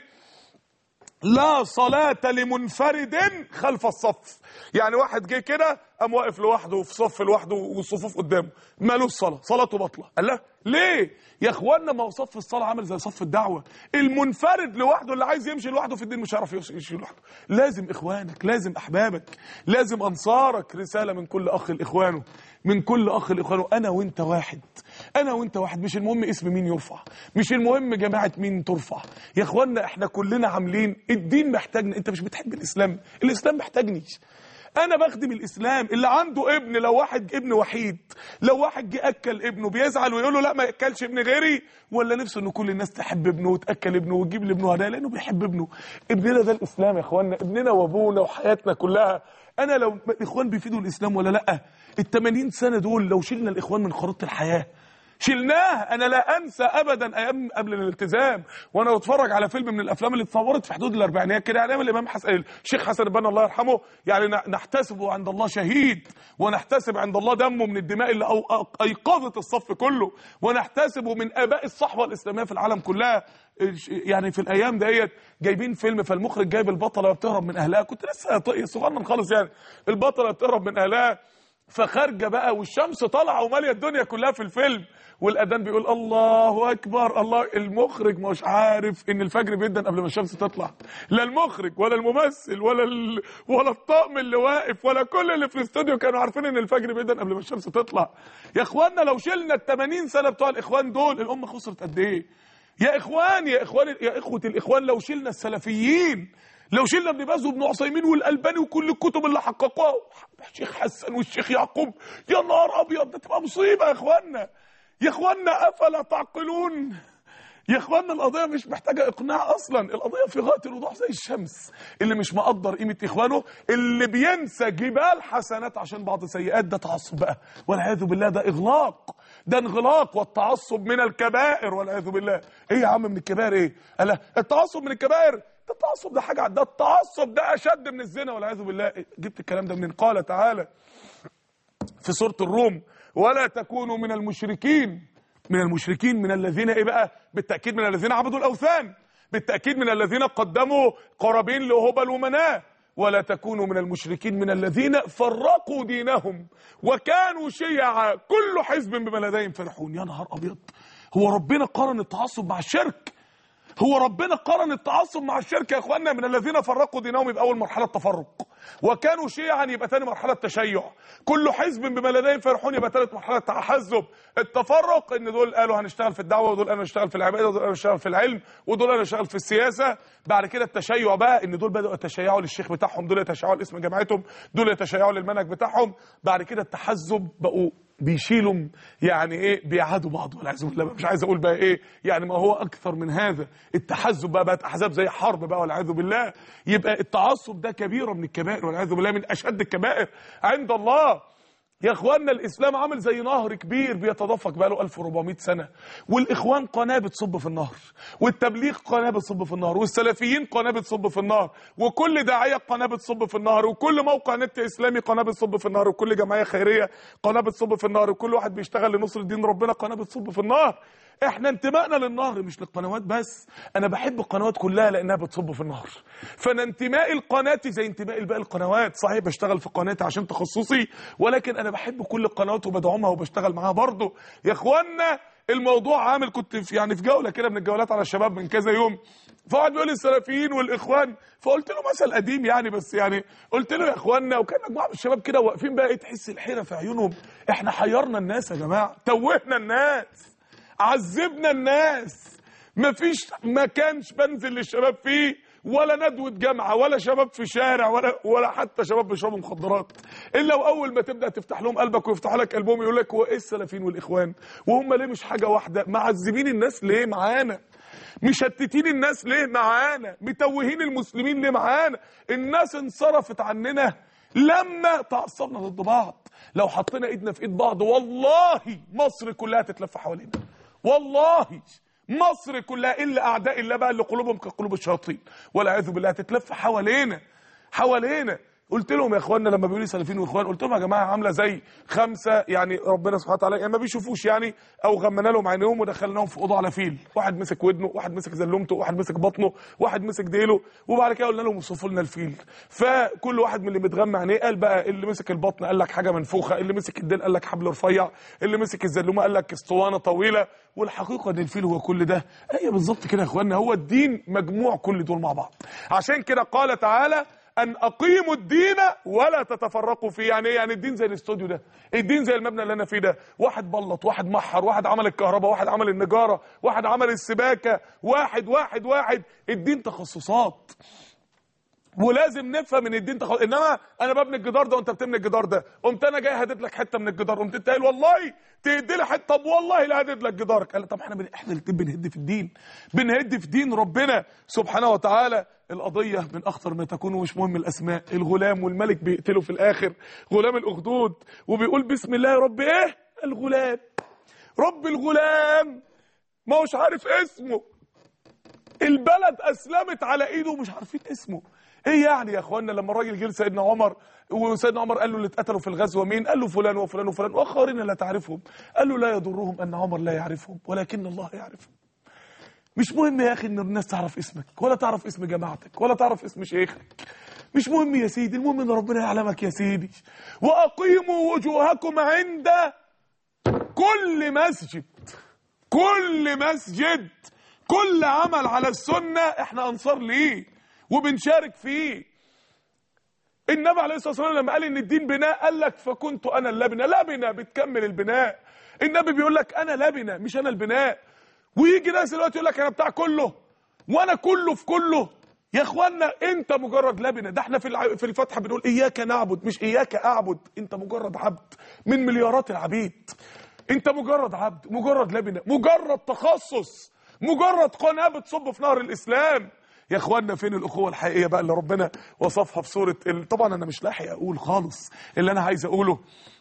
لا صلاة لمنفرد خلف الصف يعني واحد جه كده قام واقف لوحده في صف لوحده والصفوف قدامه مالوش صلاة صلاته باطلة قال لا ليه يا اخوانا ما هو صف الصلاة عامل زي صف الدعوة المنفرد لوحده اللي عايز يمشي لوحده في الدين مش هيعرف يمشي لوحده لازم اخوانك لازم احبابك لازم انصارك رسالة من كل اخ لاخوانه من كل اخ لاخوانه انا وانت واحد انا وانت واحد مش المهم اسم مين يرفع مش المهم جماعه مين ترفع يا اخوانا احنا كلنا عاملين الدين محتاجنا انت مش بتحب الاسلام الاسلام محتاجني انا بخدم الاسلام اللي عنده ابن لو واحد ابن وحيد لو واحد جه اكل ابنه بيزعل ويقول له لا ما ياكلش ابن غيري ولا نفسه ان كل الناس تحب ابنه وتاكل ابنه وتجيب لابنه هدايا لانه بيحب ابنه ابننا ده الاسلام يا اخوانا ابننا وابونا وحياتنا كلها انا لو الاخوان بيفيدوا الاسلام ولا لا ال 80 سنه دول لو شلنا الاخوان من خريطه الحياه شلناه انا لا انسى ابدا ايام قبل الالتزام وانا بتفرج على فيلم من الافلام اللي اتصورت في حدود الاربعينات كده يعني ايام الامام حسن الشيخ حسن البنا الله يرحمه يعني ن- نحتسبه عند الله شهيد ونحتسب عند الله دمه من الدماء اللي أو- أو- ايقظت الصف كله ونحتسبه من اباء الصحوه الاسلاميه في العالم كلها الش- يعني في الايام ديت جايبين فيلم فالمخرج جايب البطله بتهرب من اهلها كنت لسه طي- صغنن خالص يعني البطله بتهرب من اهلها فخارجه بقى والشمس طالعه وماليه الدنيا كلها في الفيلم والاذان بيقول الله اكبر الله المخرج مش عارف ان الفجر بيدن قبل ما الشمس تطلع لا المخرج ولا الممثل ولا ال... ولا الطاقم اللي واقف ولا كل اللي في الاستوديو كانوا عارفين ان الفجر بيدن قبل ما الشمس تطلع يا اخوانا لو شلنا ال 80 سنه بتوع الاخوان دول الامه خسرت قد ايه يا اخوان يا اخوان يا اخوه الاخوان لو شلنا السلفيين لو شلنا ابن باز وابن عثيمين والالباني وكل الكتب اللي حققوها الشيخ حسن والشيخ يعقوب يا نهار ابيض ده تبقى مصيبه يا اخوانا يا اخوانا افلا تعقلون يا اخوانا القضيه مش محتاجه اقناع اصلا القضيه في غايه الوضوح زي الشمس اللي مش مقدر قيمه اخوانه اللي بينسى جبال حسنات عشان بعض سيئات ده تعصب بقى والعياذ بالله ده اغلاق ده انغلاق والتعصب من الكبائر والعياذ بالله ايه يا عم من الكبائر ايه الا التعصب من الكبائر ده التعصب ده حاجه ده التعصب ده اشد من الزنا والعياذ بالله جبت الكلام ده منين قال تعالى في سورة الروم ولا تكونوا من المشركين من المشركين من الذين ايه بقى بالتأكيد من الذين عبدوا الأوثان بالتأكيد من الذين قدموا قرابين لهبل ومناه ولا تكونوا من المشركين من الذين فرقوا دينهم وكانوا شيعا كل حزب بما لديهم فرحون يا نهار أبيض هو ربنا قارن التعصب مع الشرك هو ربنا قارن التعصب مع الشرك يا اخوانا من الذين فرقوا دينهم يبقى اول مرحله تفرق وكانوا شيعا يبقى ثاني مرحله تشيع كل حزب بما لديهم فرحون يبقى ثالث مرحله تحزب التفرق ان دول قالوا هنشتغل في الدعوه ودول قالوا هنشتغل في العباده ودول قالوا هنشتغل في العلم ودول قالوا هنشتغل في السياسه بعد كده التشيع بقى ان دول بداوا يتشيعوا للشيخ بتاعهم دول يتشيعوا لاسم جامعتهم دول يتشيعوا للمنهج بتاعهم بعد كده التحزب بقوا بيشيلوا يعني ايه بيعادوا بعض والعياذ بالله مش عايز اقول بقى ايه يعني ما هو اكثر من هذا التحزب بقى بقت احزاب زي حرب بقى والعياذ بالله يبقى التعصب ده كبيره من الكبائر والعياذ بالله من اشد الكبائر عند الله يا اخواننا الاسلام عامل زي نهر كبير بيتدفق بقى له 1400 سنه والاخوان قناه بتصب في النهر والتبليغ قناه بتصب في النهر والسلفيين قناه بتصب في النهر وكل داعيه قناه بتصب في النهر وكل موقع نت اسلامي قناه بتصب في النهر وكل جمعيه خيريه قناه بتصب في النهر وكل واحد بيشتغل لنصر دين ربنا قناه بتصب في النهر احنا انتمائنا للنهر مش للقنوات بس انا بحب القنوات كلها لانها بتصب في النهر فانا انتمائي لقناتي زي انتمائي لباقي القنوات صحيح بشتغل في قناتي عشان تخصصي ولكن انا بحب كل القنوات وبدعمها وبشتغل معاها برضه يا اخوانا الموضوع عامل كنت في يعني في جوله كده من الجولات على الشباب من كذا يوم فواحد بيقول لي السلفيين والاخوان فقلت له مثل قديم يعني بس يعني قلت له يا اخوانا وكان مجموعه من الشباب كده واقفين بقى ايه تحس الحيره في عيونهم احنا حيرنا الناس يا جماعه توهنا الناس عذبنا الناس مفيش مكان بنزل للشباب فيه ولا ندوة جامعة ولا شباب في شارع ولا ولا حتى شباب بيشربوا مخدرات إلا وأول ما تبدأ تفتح لهم قلبك ويفتحوا لك قلبهم يقول لك هو إيه السلفيين والإخوان وهم ليه مش حاجة واحدة معذبين الناس ليه معانا مشتتين الناس ليه معانا متوهين المسلمين ليه معانا الناس انصرفت عننا لما تعصبنا ضد بعض لو حطينا ايدنا في ايد بعض والله مصر كلها تتلف حوالينا والله مصر كلها الا اعداء الله بقى اللي قلوبهم كقلوب الشياطين والعياذ بالله تتلف حوالينا حوالينا قلت لهم يا اخوانا لما بيقولوا لي سلفيين واخوان قلت لهم يا جماعه عامله زي خمسه يعني ربنا سبحانه وتعالى يعني ما بيشوفوش يعني او غمنا لهم عينيهم ودخلناهم في اوضه على فيل واحد مسك ودنه واحد مسك زلمته واحد مسك بطنه واحد مسك ديله وبعد كده قلنا لهم وصفوا لنا الفيل فكل واحد من اللي متغمى عينيه قال بقى اللي مسك البطن قال لك حاجه منفوخه اللي مسك الديل قال لك حبل رفيع اللي مسك الزلومه قال لك اسطوانه طويله والحقيقه ان الفيل هو كل ده هي بالظبط كده يا اخوانا هو الدين مجموع كل دول مع بعض عشان كده قال تعالى ان اقيموا الدين ولا تتفرقوا فيه يعني ايه يعني الدين زي الاستوديو ده الدين زي المبنى اللي انا فيه ده واحد بلط واحد محر واحد عمل الكهرباء واحد عمل النجاره واحد عمل السباكه واحد واحد واحد الدين تخصصات ولازم نفهم ان الدين تخصص انما انا ببني الجدار ده وانت بتبني الجدار ده قمت انا جاي هدد لك حته من الجدار قمت انت قايل والله تهدي لي حته طب والله لا هدد لك جدارك قال طب احنا بن... احنا الاثنين بنهد في الدين بنهد في دين ربنا سبحانه وتعالى القضيه من اخطر ما تكون ومش مهم الاسماء الغلام والملك بيقتله في الاخر غلام الاخدود وبيقول بسم الله يا رب ايه الغلام رب الغلام ما هوش عارف اسمه البلد اسلمت على ايده ومش عارفين اسمه ايه يعني يا اخوانا لما الراجل جه لسيدنا عمر وسيدنا عمر قال له اللي اتقتلوا في الغزوه مين قال له فلان وفلان وفلان واخرين لا تعرفهم قال له لا يضرهم ان عمر لا يعرفهم ولكن الله يعرفهم مش مهم يا اخي ان الناس تعرف اسمك ولا تعرف اسم جماعتك ولا تعرف اسم شيخك مش مهم يا سيدي المهم ان ربنا يعلمك يا سيدي واقيموا وجوهكم عند كل مسجد كل مسجد كل عمل على السنة احنا انصار ليه وبنشارك فيه النبي عليه الصلاة والسلام لما قال ان الدين بناء قال لك فكنت انا اللبنة لبنة بتكمل البناء النبي بيقول لك انا لبنة مش انا البناء ويجي ناس دلوقتي يقول لك انا بتاع كله وانا كله في كله يا اخوانا انت مجرد لبنه ده احنا في الع... في الفتحه بنقول اياك نعبد مش اياك اعبد انت مجرد عبد من مليارات العبيد انت مجرد عبد مجرد لبنه مجرد تخصص مجرد قناه بتصب في نهر الاسلام يا اخوانا فين الاخوه الحقيقيه بقى اللي ربنا وصفها في سوره ال... طبعا انا مش لاحق اقول خالص اللي انا عايز اقوله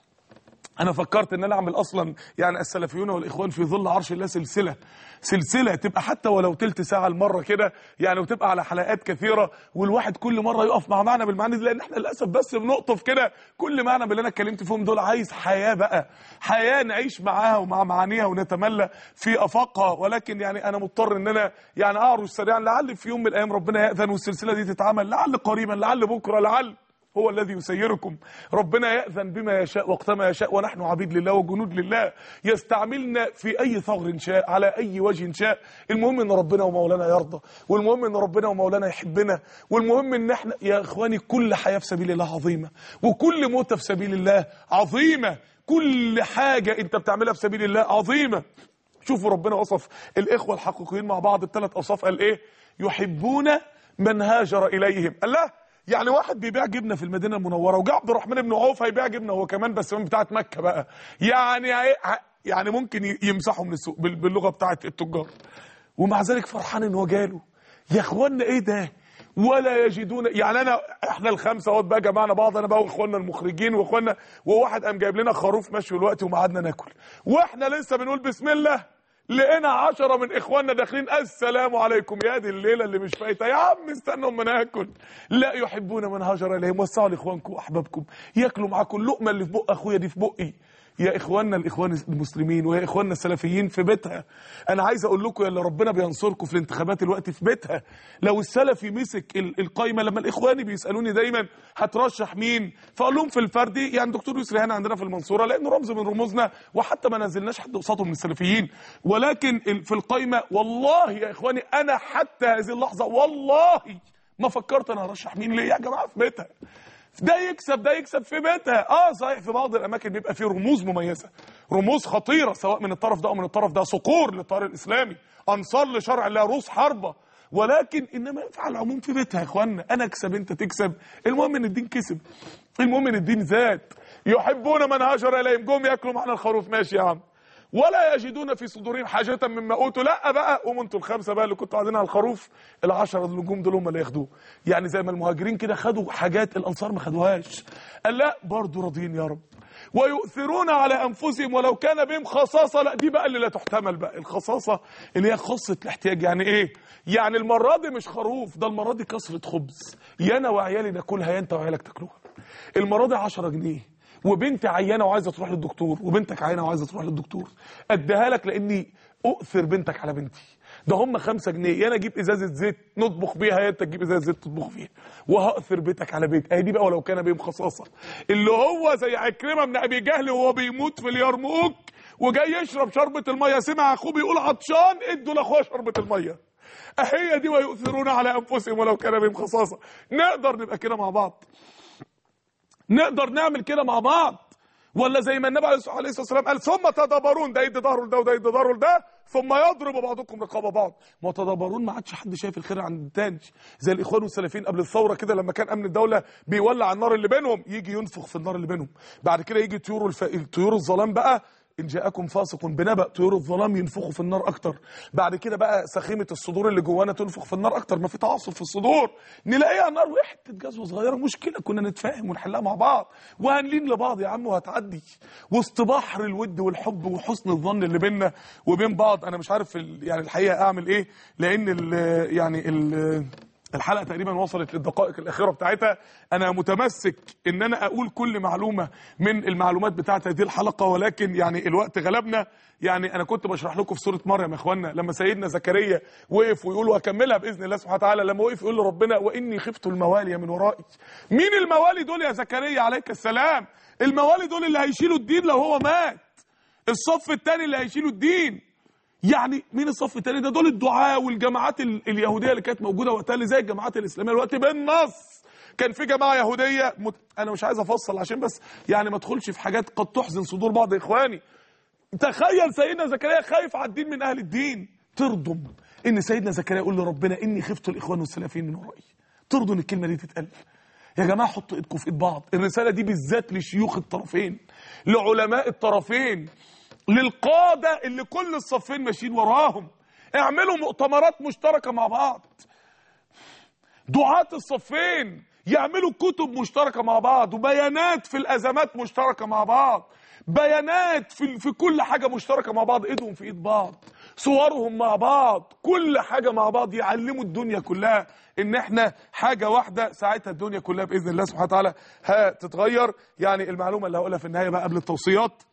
انا فكرت ان انا اعمل اصلا يعني السلفيون والاخوان في ظل عرش الله سلسله سلسله تبقى حتى ولو تلت ساعه المره كده يعني وتبقى على حلقات كثيره والواحد كل مره يقف مع معنى بالمعاني دي لان احنا للاسف بس بنقطف كده كل معنى باللي انا اتكلمت فيهم دول عايز حياه بقى حياه نعيش معاها ومع معانيها ونتملى في افاقها ولكن يعني انا مضطر ان انا يعني اعرج سريعا لعل في يوم من الايام ربنا ياذن والسلسله دي تتعمل لعل قريبا لعل بكره لعل هو الذي يسيركم ربنا يأذن بما يشاء وقتما يشاء ونحن عبيد لله وجنود لله يستعملنا في أي ثغر شاء على أي وجه شاء المهم أن ربنا ومولانا يرضى والمهم أن ربنا ومولانا يحبنا والمهم أن احنا يا إخواني كل حياة في سبيل الله عظيمة وكل موتة في سبيل الله عظيمة كل حاجة أنت بتعملها في سبيل الله عظيمة شوفوا ربنا وصف الإخوة الحقيقيين مع بعض الثلاث أوصاف قال إيه يحبون من هاجر إليهم قال لا يعني واحد بيبيع جبنه في المدينه المنوره وجاء عبد الرحمن بن عوف هيبيع جبنه هو كمان بس من بتاعه مكه بقى يعني يعني ممكن يمسحوا من السوق باللغه بتاعه التجار ومع ذلك فرحان ان هو جاله يا اخوانا ايه ده ولا يجدون يعني انا احنا الخمسه اهوت بقى جمعنا بعض انا بقى واخواننا المخرجين واخواننا وواحد قام جايب لنا خروف مشوي دلوقتي وقعدنا ناكل واحنا لسه بنقول بسم الله لقينا عشرة من اخواننا داخلين السلام عليكم يا دي الليله اللي مش فايته يا عم استنوا اما ناكل لا يحبون من هاجر اليهم وسعوا لاخوانكم واحبابكم ياكلوا معاكم اللقمه اللي في بق اخويا دي في بقي يا اخواننا الاخوان المسلمين ويا اخواننا السلفيين في بيتها انا عايز اقول لكم يا اللي ربنا بينصركم في الانتخابات الوقت في بيتها لو السلفي مسك القايمه لما الاخواني بيسالوني دايما هترشح مين فاقول لهم في الفردي يعني دكتور يسري هنا عندنا في المنصوره لانه رمز من رموزنا وحتى ما نزلناش حد قصاده من السلفيين ولكن في القايمه والله يا اخواني انا حتى هذه اللحظه والله ما فكرت انا هرشح مين ليه يا جماعه في بيتها ده يكسب ده يكسب في بيتها اه صحيح في بعض الاماكن بيبقى فيه رموز مميزه رموز خطيره سواء من الطرف ده او من الطرف ده صقور للطار الاسلامي انصار لشرع الله روس حربه ولكن انما ينفع العموم في بيتها يا اخوانا انا اكسب انت تكسب المهم ان الدين كسب المهم ان الدين زاد يحبون من هاجر اليهم جم ياكلوا معنا الخروف ماشي يا عم ولا يجدون في صدورهم حاجة مما أوتوا لا بقى قوموا انتوا الخمسة بقى اللي كنتوا قاعدين على الخروف العشرة النجوم دول هم اللي ياخدوه يعني زي ما المهاجرين كده خدوا حاجات الأنصار ما خدوهاش قال لا برضه راضيين يا رب ويؤثرون على أنفسهم ولو كان بهم خصاصة لا دي بقى اللي لا تحتمل بقى الخصاصة اللي هي خاصة الاحتياج يعني إيه يعني المرة دي مش خروف ده المرة دي كسرة خبز يا أنا وعيالي ناكلها يا أنت وعيالك تاكلوها المرة دي 10 جنيه وبنت عيانه وعايزه تروح للدكتور وبنتك عيانه وعايزه تروح للدكتور اديها لك لاني اؤثر بنتك على بنتي ده هم خمسة جنيه يا انا اجيب ازازه زيت نطبخ بيها يا انت تجيب ازازه زيت تطبخ فيها وهاثر بيتك على بيت اهي دي بقى ولو كان بهم خصاصه اللي هو زي عكرمه بن ابي جهل وهو بيموت في اليرموك وجاي يشرب شربة المية سمع اخوه بيقول عطشان ادوا لاخوه شربة المية اهي دي ويؤثرون على انفسهم ولو كان بهم خصاصة نقدر نبقى كده مع بعض نقدر نعمل كده مع بعض ولا زي ما النبي عليه الصلاه والسلام قال ثم تدابرون ده يدي ظهره لده وده يدي ظهره لده ثم يضرب بعضكم رقاب بعض ما تدابرون ما عادش حد شايف الخير عند التاني زي الاخوان والسلفيين قبل الثوره كده لما كان امن الدوله بيولع النار اللي بينهم يجي ينفخ في النار اللي بينهم بعد كده يجي طيور الف... طيور الظلام بقى ان جاءكم فاسق بنبأ طيور الظلام ينفخوا في النار اكتر بعد كده بقى سخيمه الصدور اللي جوانا تنفخ في النار اكتر ما في تعصب في الصدور نلاقيها نار وحته جزوه صغيره مشكله كنا نتفاهم ونحلها مع بعض وهنلين لبعض يا عم وهتعدي وسط بحر الود والحب وحسن الظن اللي بيننا وبين بعض انا مش عارف ال- يعني الحقيقه اعمل ايه لان ال يعني ال الحلقه تقريبا وصلت للدقائق الاخيره بتاعتها انا متمسك ان انا اقول كل معلومه من المعلومات بتاعت هذه الحلقه ولكن يعني الوقت غلبنا يعني انا كنت بشرح لكم في سوره مريم يا اخوانا لما سيدنا زكريا وقف ويقول وهكملها باذن الله سبحانه وتعالى لما وقف يقول لربنا واني خفت الموالي من ورائي مين الموالي دول يا زكريا عليك السلام الموالي دول اللي هيشيلوا الدين لو هو مات الصف الثاني اللي هيشيلوا الدين يعني مين الصف الثاني ده دول الدعاة والجماعات ال- اليهوديه اللي كانت موجوده وقتها اللي زي الجماعات الاسلاميه دلوقتي بالنص كان في جماعه يهوديه مت... انا مش عايز افصل عشان بس يعني ما ادخلش في حاجات قد تحزن صدور بعض اخواني تخيل سيدنا زكريا خايف على الدين من اهل الدين ترضم ان سيدنا زكريا يقول لربنا اني خفت الاخوان والسلفيين من ورائي ترضوا ان الكلمه دي تتقال يا جماعه حطوا ايدكم في ايد بعض الرساله دي بالذات لشيوخ الطرفين لعلماء الطرفين للقاده اللي كل الصفين ماشيين وراهم اعملوا مؤتمرات مشتركه مع بعض دعاة الصفين يعملوا كتب مشتركة مع بعض وبيانات في الأزمات مشتركة مع بعض بيانات في, في كل حاجة مشتركة مع بعض ايدهم في ايد بعض صورهم مع بعض كل حاجة مع بعض يعلموا الدنيا كلها ان احنا حاجة واحدة ساعتها الدنيا كلها بإذن الله سبحانه وتعالى هتتغير يعني المعلومة اللي هقولها في النهاية بقى قبل التوصيات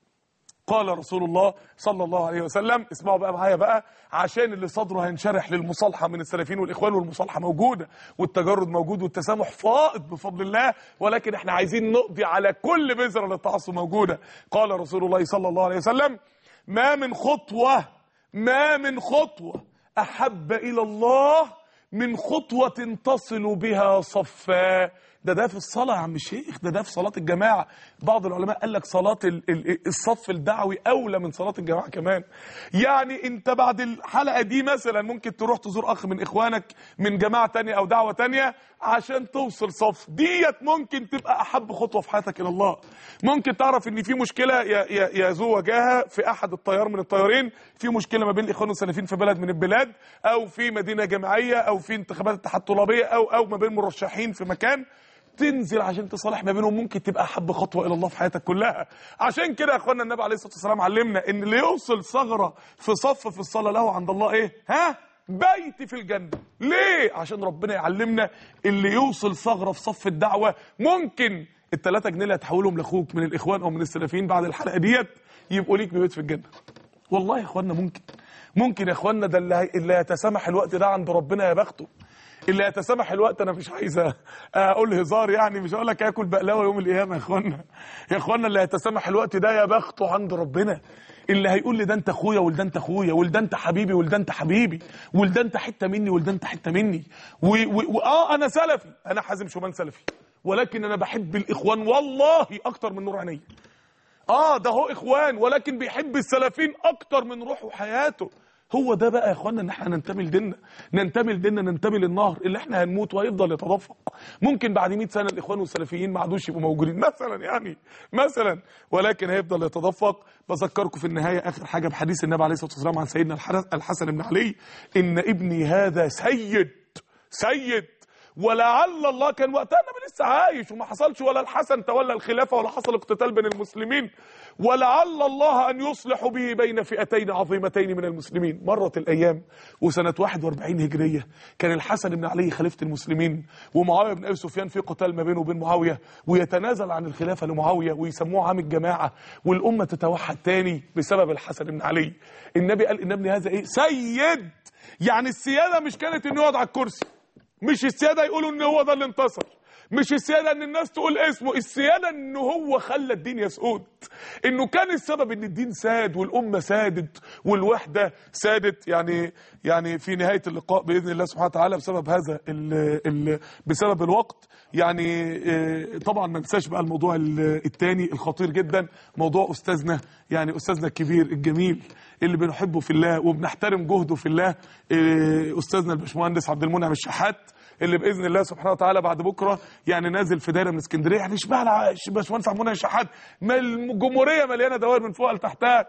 قال رسول الله صلى الله عليه وسلم اسمعوا بقى معايا بقى عشان اللي صدره هينشرح للمصالحه من السلفيين والاخوان والمصالحه موجوده والتجرد موجود والتسامح فائض بفضل الله ولكن احنا عايزين نقضي على كل بذره للتعصب موجوده قال رسول الله صلى الله عليه وسلم ما من خطوه ما من خطوه احب الى الله من خطوه تصل بها صفا ده ده في الصلاة يا عم الشيخ ده ده في صلاة الجماعة بعض العلماء قال لك صلاة ال- ال- الصف الدعوي أولى من صلاة الجماعة كمان يعني أنت بعد الحلقة دي مثلا ممكن تروح تزور أخ من إخوانك من جماعة تانية أو دعوة تانية عشان توصل صف ديت ممكن تبقى أحب خطوة في حياتك إلى الله ممكن تعرف إن في مشكلة يا يا يا ذو وجاهة في أحد الطيار من الطيارين في مشكلة ما بين الإخوان والسلفيين في بلد من البلاد أو في مدينة جامعية أو في انتخابات اتحاد طلابية أو أو ما بين مرشحين في مكان تنزل عشان تصالح ما بينهم ممكن تبقى احب خطوه الى الله في حياتك كلها عشان كده يا اخوانا النبي عليه الصلاه والسلام علمنا ان اللي يوصل ثغره في صف في الصلاه له عند الله ايه ها بيت في الجنه ليه عشان ربنا يعلمنا اللي يوصل ثغره في صف الدعوه ممكن الثلاثة جنيه اللي هتحولهم لاخوك من الاخوان او من السلفيين بعد الحلقه ديت يبقوا ليك ببيت في الجنه والله يا اخوانا ممكن ممكن يا اخوانا ده اللي, هي- اللي يتسامح الوقت ده عند ربنا يا بخته اللي يتسامح الوقت انا مش عايز اقول هزار يعني مش هقول لك اكل بقلاوه يوم القيامه يا اخوانا يا اخوانا اللي يتسامح الوقت ده يا بخته عند ربنا اللي هيقول لي ده انت اخويا ولده انت اخويا ولده انت حبيبي ولده انت حبيبي ولده انت حته مني ولده انت حته مني واه انا سلفي انا حازم شومان سلفي ولكن انا بحب الاخوان والله اكتر من نور عينيا اه ده هو اخوان ولكن بيحب السلفين اكتر من روحه وحياته هو ده بقى يا اخوانا ان احنا ننتمي لديننا ننتمي لديننا ننتمي للنهر اللي احنا هنموت وهيفضل يتدفق ممكن بعد 100 سنه الاخوان والسلفيين ما عادوش يبقوا موجودين مثلا يعني مثلا ولكن هيفضل يتدفق بذكركم في النهايه اخر حاجه بحديث النبي عليه الصلاه والسلام عن سيدنا الحر- الحسن بن علي ان ابني هذا سيد سيد ولعل الله كان وقتها النبي لسه عايش وما حصلش ولا الحسن تولى الخلافه ولا حصل اقتتال بين المسلمين ولعل الله ان يصلح به بين فئتين عظيمتين من المسلمين مرت الايام وسنه 41 هجريه كان الحسن بن علي خليفه المسلمين ومعاويه بن ابي سفيان في قتال ما بينه وبين معاويه ويتنازل عن الخلافه لمعاويه ويسموه عام الجماعه والامه تتوحد تاني بسبب الحسن بن علي النبي قال ان ابني هذا ايه سيد يعني السياده مش كانت انه يقعد على الكرسي مش السيادة يقولوا ان هو ده اللي انتصر مش السيادة ان الناس تقول اسمه السيادة ان هو خلى الدين يسود انه كان السبب ان الدين ساد والامة سادت والوحدة سادت يعني يعني في نهاية اللقاء باذن الله سبحانه وتعالى بسبب هذا ال ال بسبب الوقت يعني آه، طبعا ما ننساش بقى الموضوع ال- التاني الخطير جدا موضوع استاذنا يعني استاذنا الكبير الجميل اللي بنحبه في الله وبنحترم جهده في الله آه، استاذنا الباشمهندس عبد المنعم الشحات اللي باذن الله سبحانه وتعالى بعد بكره يعني نازل في دايره من اسكندريه يعني اشمعنى باشمهندس عبد المنعم شحات ما الجمهوريه مليانه دوائر من فوق لتحتها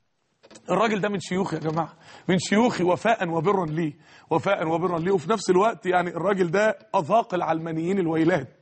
الراجل ده من شيوخي يا جماعه من شيوخي وفاء وبرا لي وفاء وبرا لي وفي نفس الوقت يعني الراجل ده اذاق العلمانيين الويلات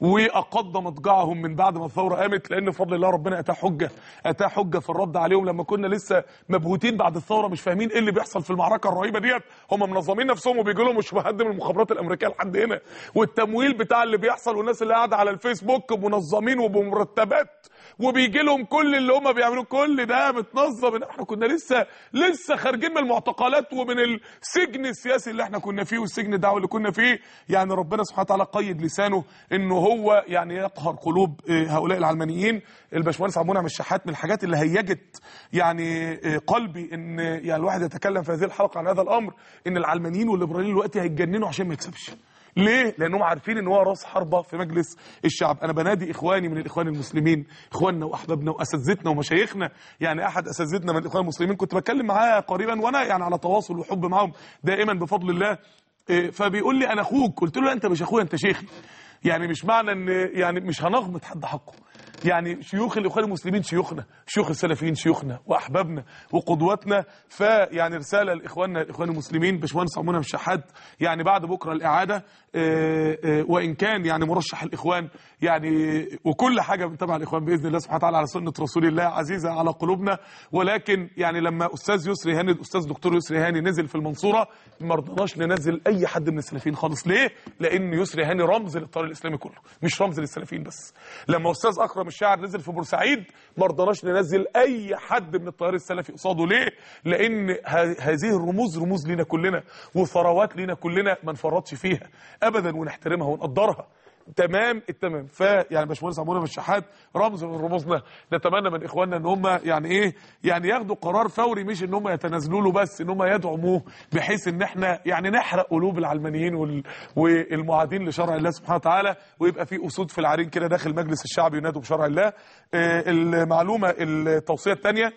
واقض مضجعهم من بعد ما الثوره قامت لان بفضل الله ربنا اتاه حجه اتاه حجه في الرد عليهم لما كنا لسه مبهوتين بعد الثوره مش فاهمين ايه اللي بيحصل في المعركه الرهيبه ديت هم منظمين نفسهم وبيجي لهم شبهات من المخابرات الامريكيه لحد هنا والتمويل بتاع اللي بيحصل والناس اللي قاعده على الفيسبوك منظمين وبمرتبات وبيجي لهم كل اللي هم بيعملوه كل ده متنظم احنا كنا لسه لسه خارجين من المعتقلات ومن السجن السياسي اللي احنا كنا فيه والسجن الدعوي اللي كنا فيه يعني ربنا سبحانه وتعالى قيد لسانه انه هو يعني يقهر قلوب هؤلاء العلمانيين الباشمهندس عبد المنعم الشحات من الحاجات اللي هيجت يعني قلبي ان يعني الواحد يتكلم في هذه الحلقه عن هذا الامر ان العلمانيين والليبراليين دلوقتي هيتجننوا عشان ما يكسبش ليه؟ لانهم عارفين ان هو راس حربه في مجلس الشعب، انا بنادي اخواني من الاخوان المسلمين، اخواننا واحبابنا واساتذتنا ومشايخنا، يعني احد اساتذتنا من الاخوان المسلمين كنت بتكلم معاه قريبا وانا يعني على تواصل وحب معاهم دائما بفضل الله فبيقول لي انا اخوك، قلت له لا انت مش اخويا انت شيخي. يعني مش معنى ان يعني مش هنغمط حد حقه. يعني شيوخ الاخوان المسلمين شيوخنا شيوخ السلفيين شيوخنا واحبابنا وقدوتنا فيعني رساله لاخواننا الاخوان المسلمين باشمهندس عمونا الشحات يعني بعد بكره الاعاده آآ آآ وان كان يعني مرشح الاخوان يعني وكل حاجه بنتابع الاخوان باذن الله سبحانه وتعالى على سنه رسول الله عزيزه على قلوبنا ولكن يعني لما استاذ يسري هاني الاستاذ دكتور يسري هاني نزل في المنصوره ما رضناش ننزل اي حد من السلفيين خالص ليه؟ لان يسري هاني رمز للطريق الاسلامي كله مش رمز للسلفيين بس لما استاذ اكرم الشاعر نزل في بورسعيد ما رضناش ننزل اي حد من التيار السلفي قصاده ليه؟ لان هذه الرموز رموز لينا كلنا وثروات لينا كلنا ما نفرطش فيها ابدا ونحترمها ونقدرها تمام التمام فيعني باشمهندس عمونا الشحات رمز من رموزنا نتمنى من اخواننا ان هم يعني ايه يعني ياخدوا قرار فوري مش ان هم يتنازلوا له بس ان هم يدعموه بحيث ان احنا يعني نحرق قلوب العلمانيين وال والمعادين لشرع الله سبحانه وتعالى ويبقى في اسود في العرين كده داخل مجلس الشعب ينادوا بشرع الله آه المعلومه التوصيه الثانيه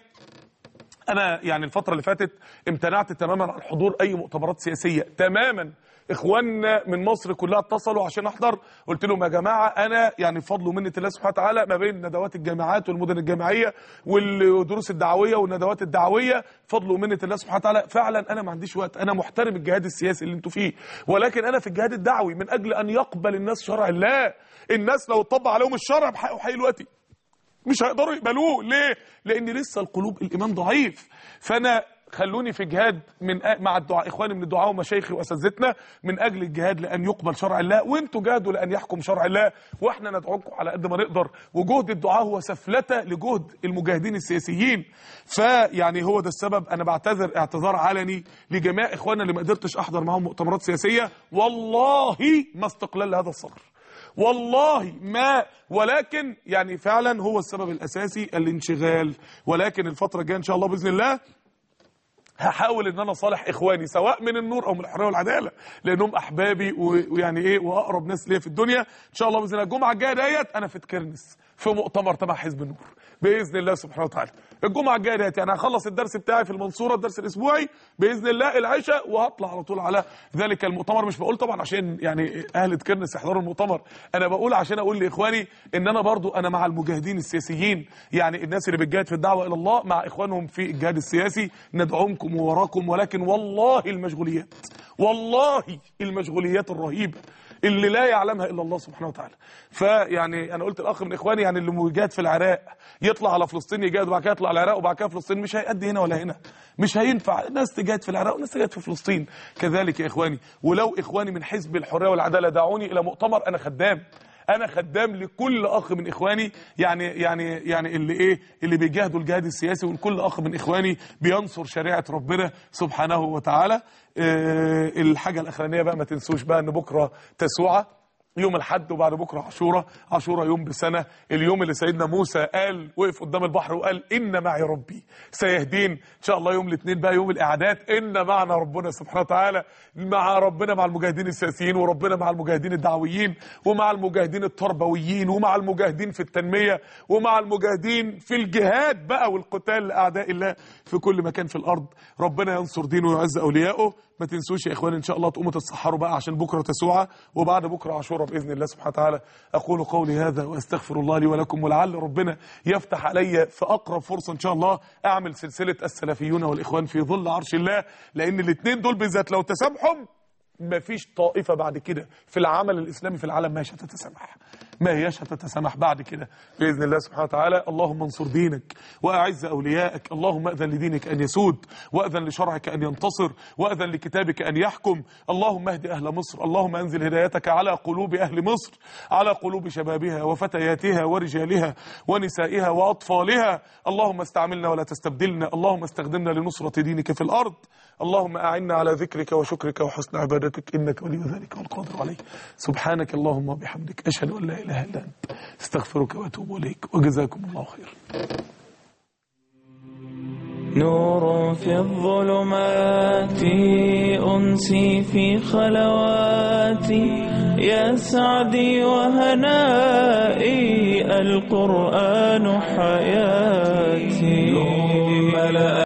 انا يعني الفتره اللي فاتت امتنعت تماما عن حضور اي مؤتمرات سياسيه تماما اخواننا من مصر كلها اتصلوا عشان احضر قلت لهم يا جماعه انا يعني بفضل ومنه الله سبحانه وتعالى ما بين ندوات الجامعات والمدن الجامعيه والدروس الدعويه والندوات الدعويه فضل ومنه الله سبحانه وتعالى فعلا انا ما عنديش وقت انا محترم الجهاد السياسي اللي انتوا فيه ولكن انا في الجهاد الدعوي من اجل ان يقبل الناس شرع الله الناس لو اتطبق عليهم الشرع بحقه حي دلوقتي مش هيقدروا يقبلوه ليه لان لسه القلوب الايمان ضعيف فانا خلوني في جهاد من مع الدعاء اخواني من الدعاء ومشايخي واساتذتنا من اجل الجهاد لان يقبل شرع الله وانتوا جاهدوا لان يحكم شرع الله واحنا ندعوكم على قد ما نقدر وجهد الدعاء هو سفلته لجهد المجاهدين السياسيين فيعني هو ده السبب انا بعتذر اعتذار علني لجميع اخواننا اللي ما قدرتش احضر معاهم مؤتمرات سياسيه والله ما استقلال لهذا الصبر والله ما ولكن يعني فعلا هو السبب الاساسي الانشغال ولكن الفتره الجايه ان شاء الله باذن الله هحاول ان انا اصالح اخواني سواء من النور او من الحريه والعداله لانهم احبابي ويعني ايه واقرب ناس ليا في الدنيا ان شاء الله باذن الله الجمعه الجايه ديت انا في تكرنس في مؤتمر تبع حزب النور باذن الله سبحانه وتعالى الجمعه الجايه ديت يعني هخلص الدرس بتاعي في المنصوره الدرس الاسبوعي باذن الله العشاء وهطلع على طول على ذلك المؤتمر مش بقول طبعا عشان يعني اهل تكرنس يحضروا المؤتمر انا بقول عشان اقول لاخواني ان انا برضو انا مع المجاهدين السياسيين يعني الناس اللي بتجاهد في الدعوه الى الله مع اخوانهم في الجهاد السياسي ندعمكم ووراكم ولكن والله المشغوليات والله المشغوليات الرهيبه اللي لا يعلمها الا الله سبحانه وتعالى فيعني انا قلت الاخ من اخواني يعني اللي مجاهد في العراق يطلع على فلسطين يجاهد وبعد كده يطلع العراق وبعد كده فلسطين مش هيأدي هنا ولا هنا مش هينفع ناس تجاهد في العراق وناس تجاهد في فلسطين كذلك يا اخواني ولو اخواني من حزب الحريه والعداله دعوني الى مؤتمر انا خدام انا خدام لكل اخ من اخواني يعني يعني يعني اللي ايه اللي بيجاهدوا الجهاد السياسي وكل اخ من اخواني بينصر شريعه ربنا سبحانه وتعالى أه الحاجه الاخرانيه بقى ما تنسوش بقى ان بكره تسوعه يوم الحد وبعد بكره عاشوره عاشوره يوم بسنه اليوم اللي سيدنا موسى قال وقف قدام البحر وقال ان معي ربي سيهدين ان شاء الله يوم الاثنين بقى يوم الاعداد ان معنا ربنا سبحانه وتعالى مع ربنا مع المجاهدين السياسيين وربنا مع المجاهدين الدعويين ومع المجاهدين التربويين ومع المجاهدين في التنميه ومع المجاهدين في الجهاد بقى والقتال لاعداء الله في كل مكان في الارض ربنا ينصر دينه ويعز اوليائه ما تنسوش يا اخوان ان شاء الله تقوموا تتسحروا بقى عشان بكره تسوعه وبعد بكره عاشوراء باذن الله سبحانه وتعالى اقول قولي هذا واستغفر الله لي ولكم ولعل ربنا يفتح عليا في اقرب فرصه ان شاء الله اعمل سلسله السلفيون والاخوان في ظل عرش الله لان الاثنين دول بالذات لو تسامحهم ما فيش طائفة بعد كده في العمل الإسلامي في العالم ما هيش هتتسامح ما هيش هتتسامح بعد كده بإذن الله سبحانه وتعالى اللهم انصر دينك وأعز أوليائك اللهم أذن لدينك أن يسود وأذن لشرعك أن ينتصر وأذن لكتابك أن يحكم اللهم اهد أهل مصر اللهم أنزل هدايتك على قلوب أهل مصر على قلوب شبابها وفتياتها ورجالها ونسائها وأطفالها اللهم استعملنا ولا تستبدلنا اللهم استخدمنا لنصرة دينك في الأرض اللهم أعنا على ذكرك وشكرك وحسن عبادتك إنك ولي ذلك والقادر عليه سبحانك اللهم وبحمدك أشهد أن لا إله إلا أنت استغفرك وأتوب إليك وجزاكم الله خيرا نور في الظلمات أنسي في خلواتي يا سعدي وهنائي القرآن حياتي ملأ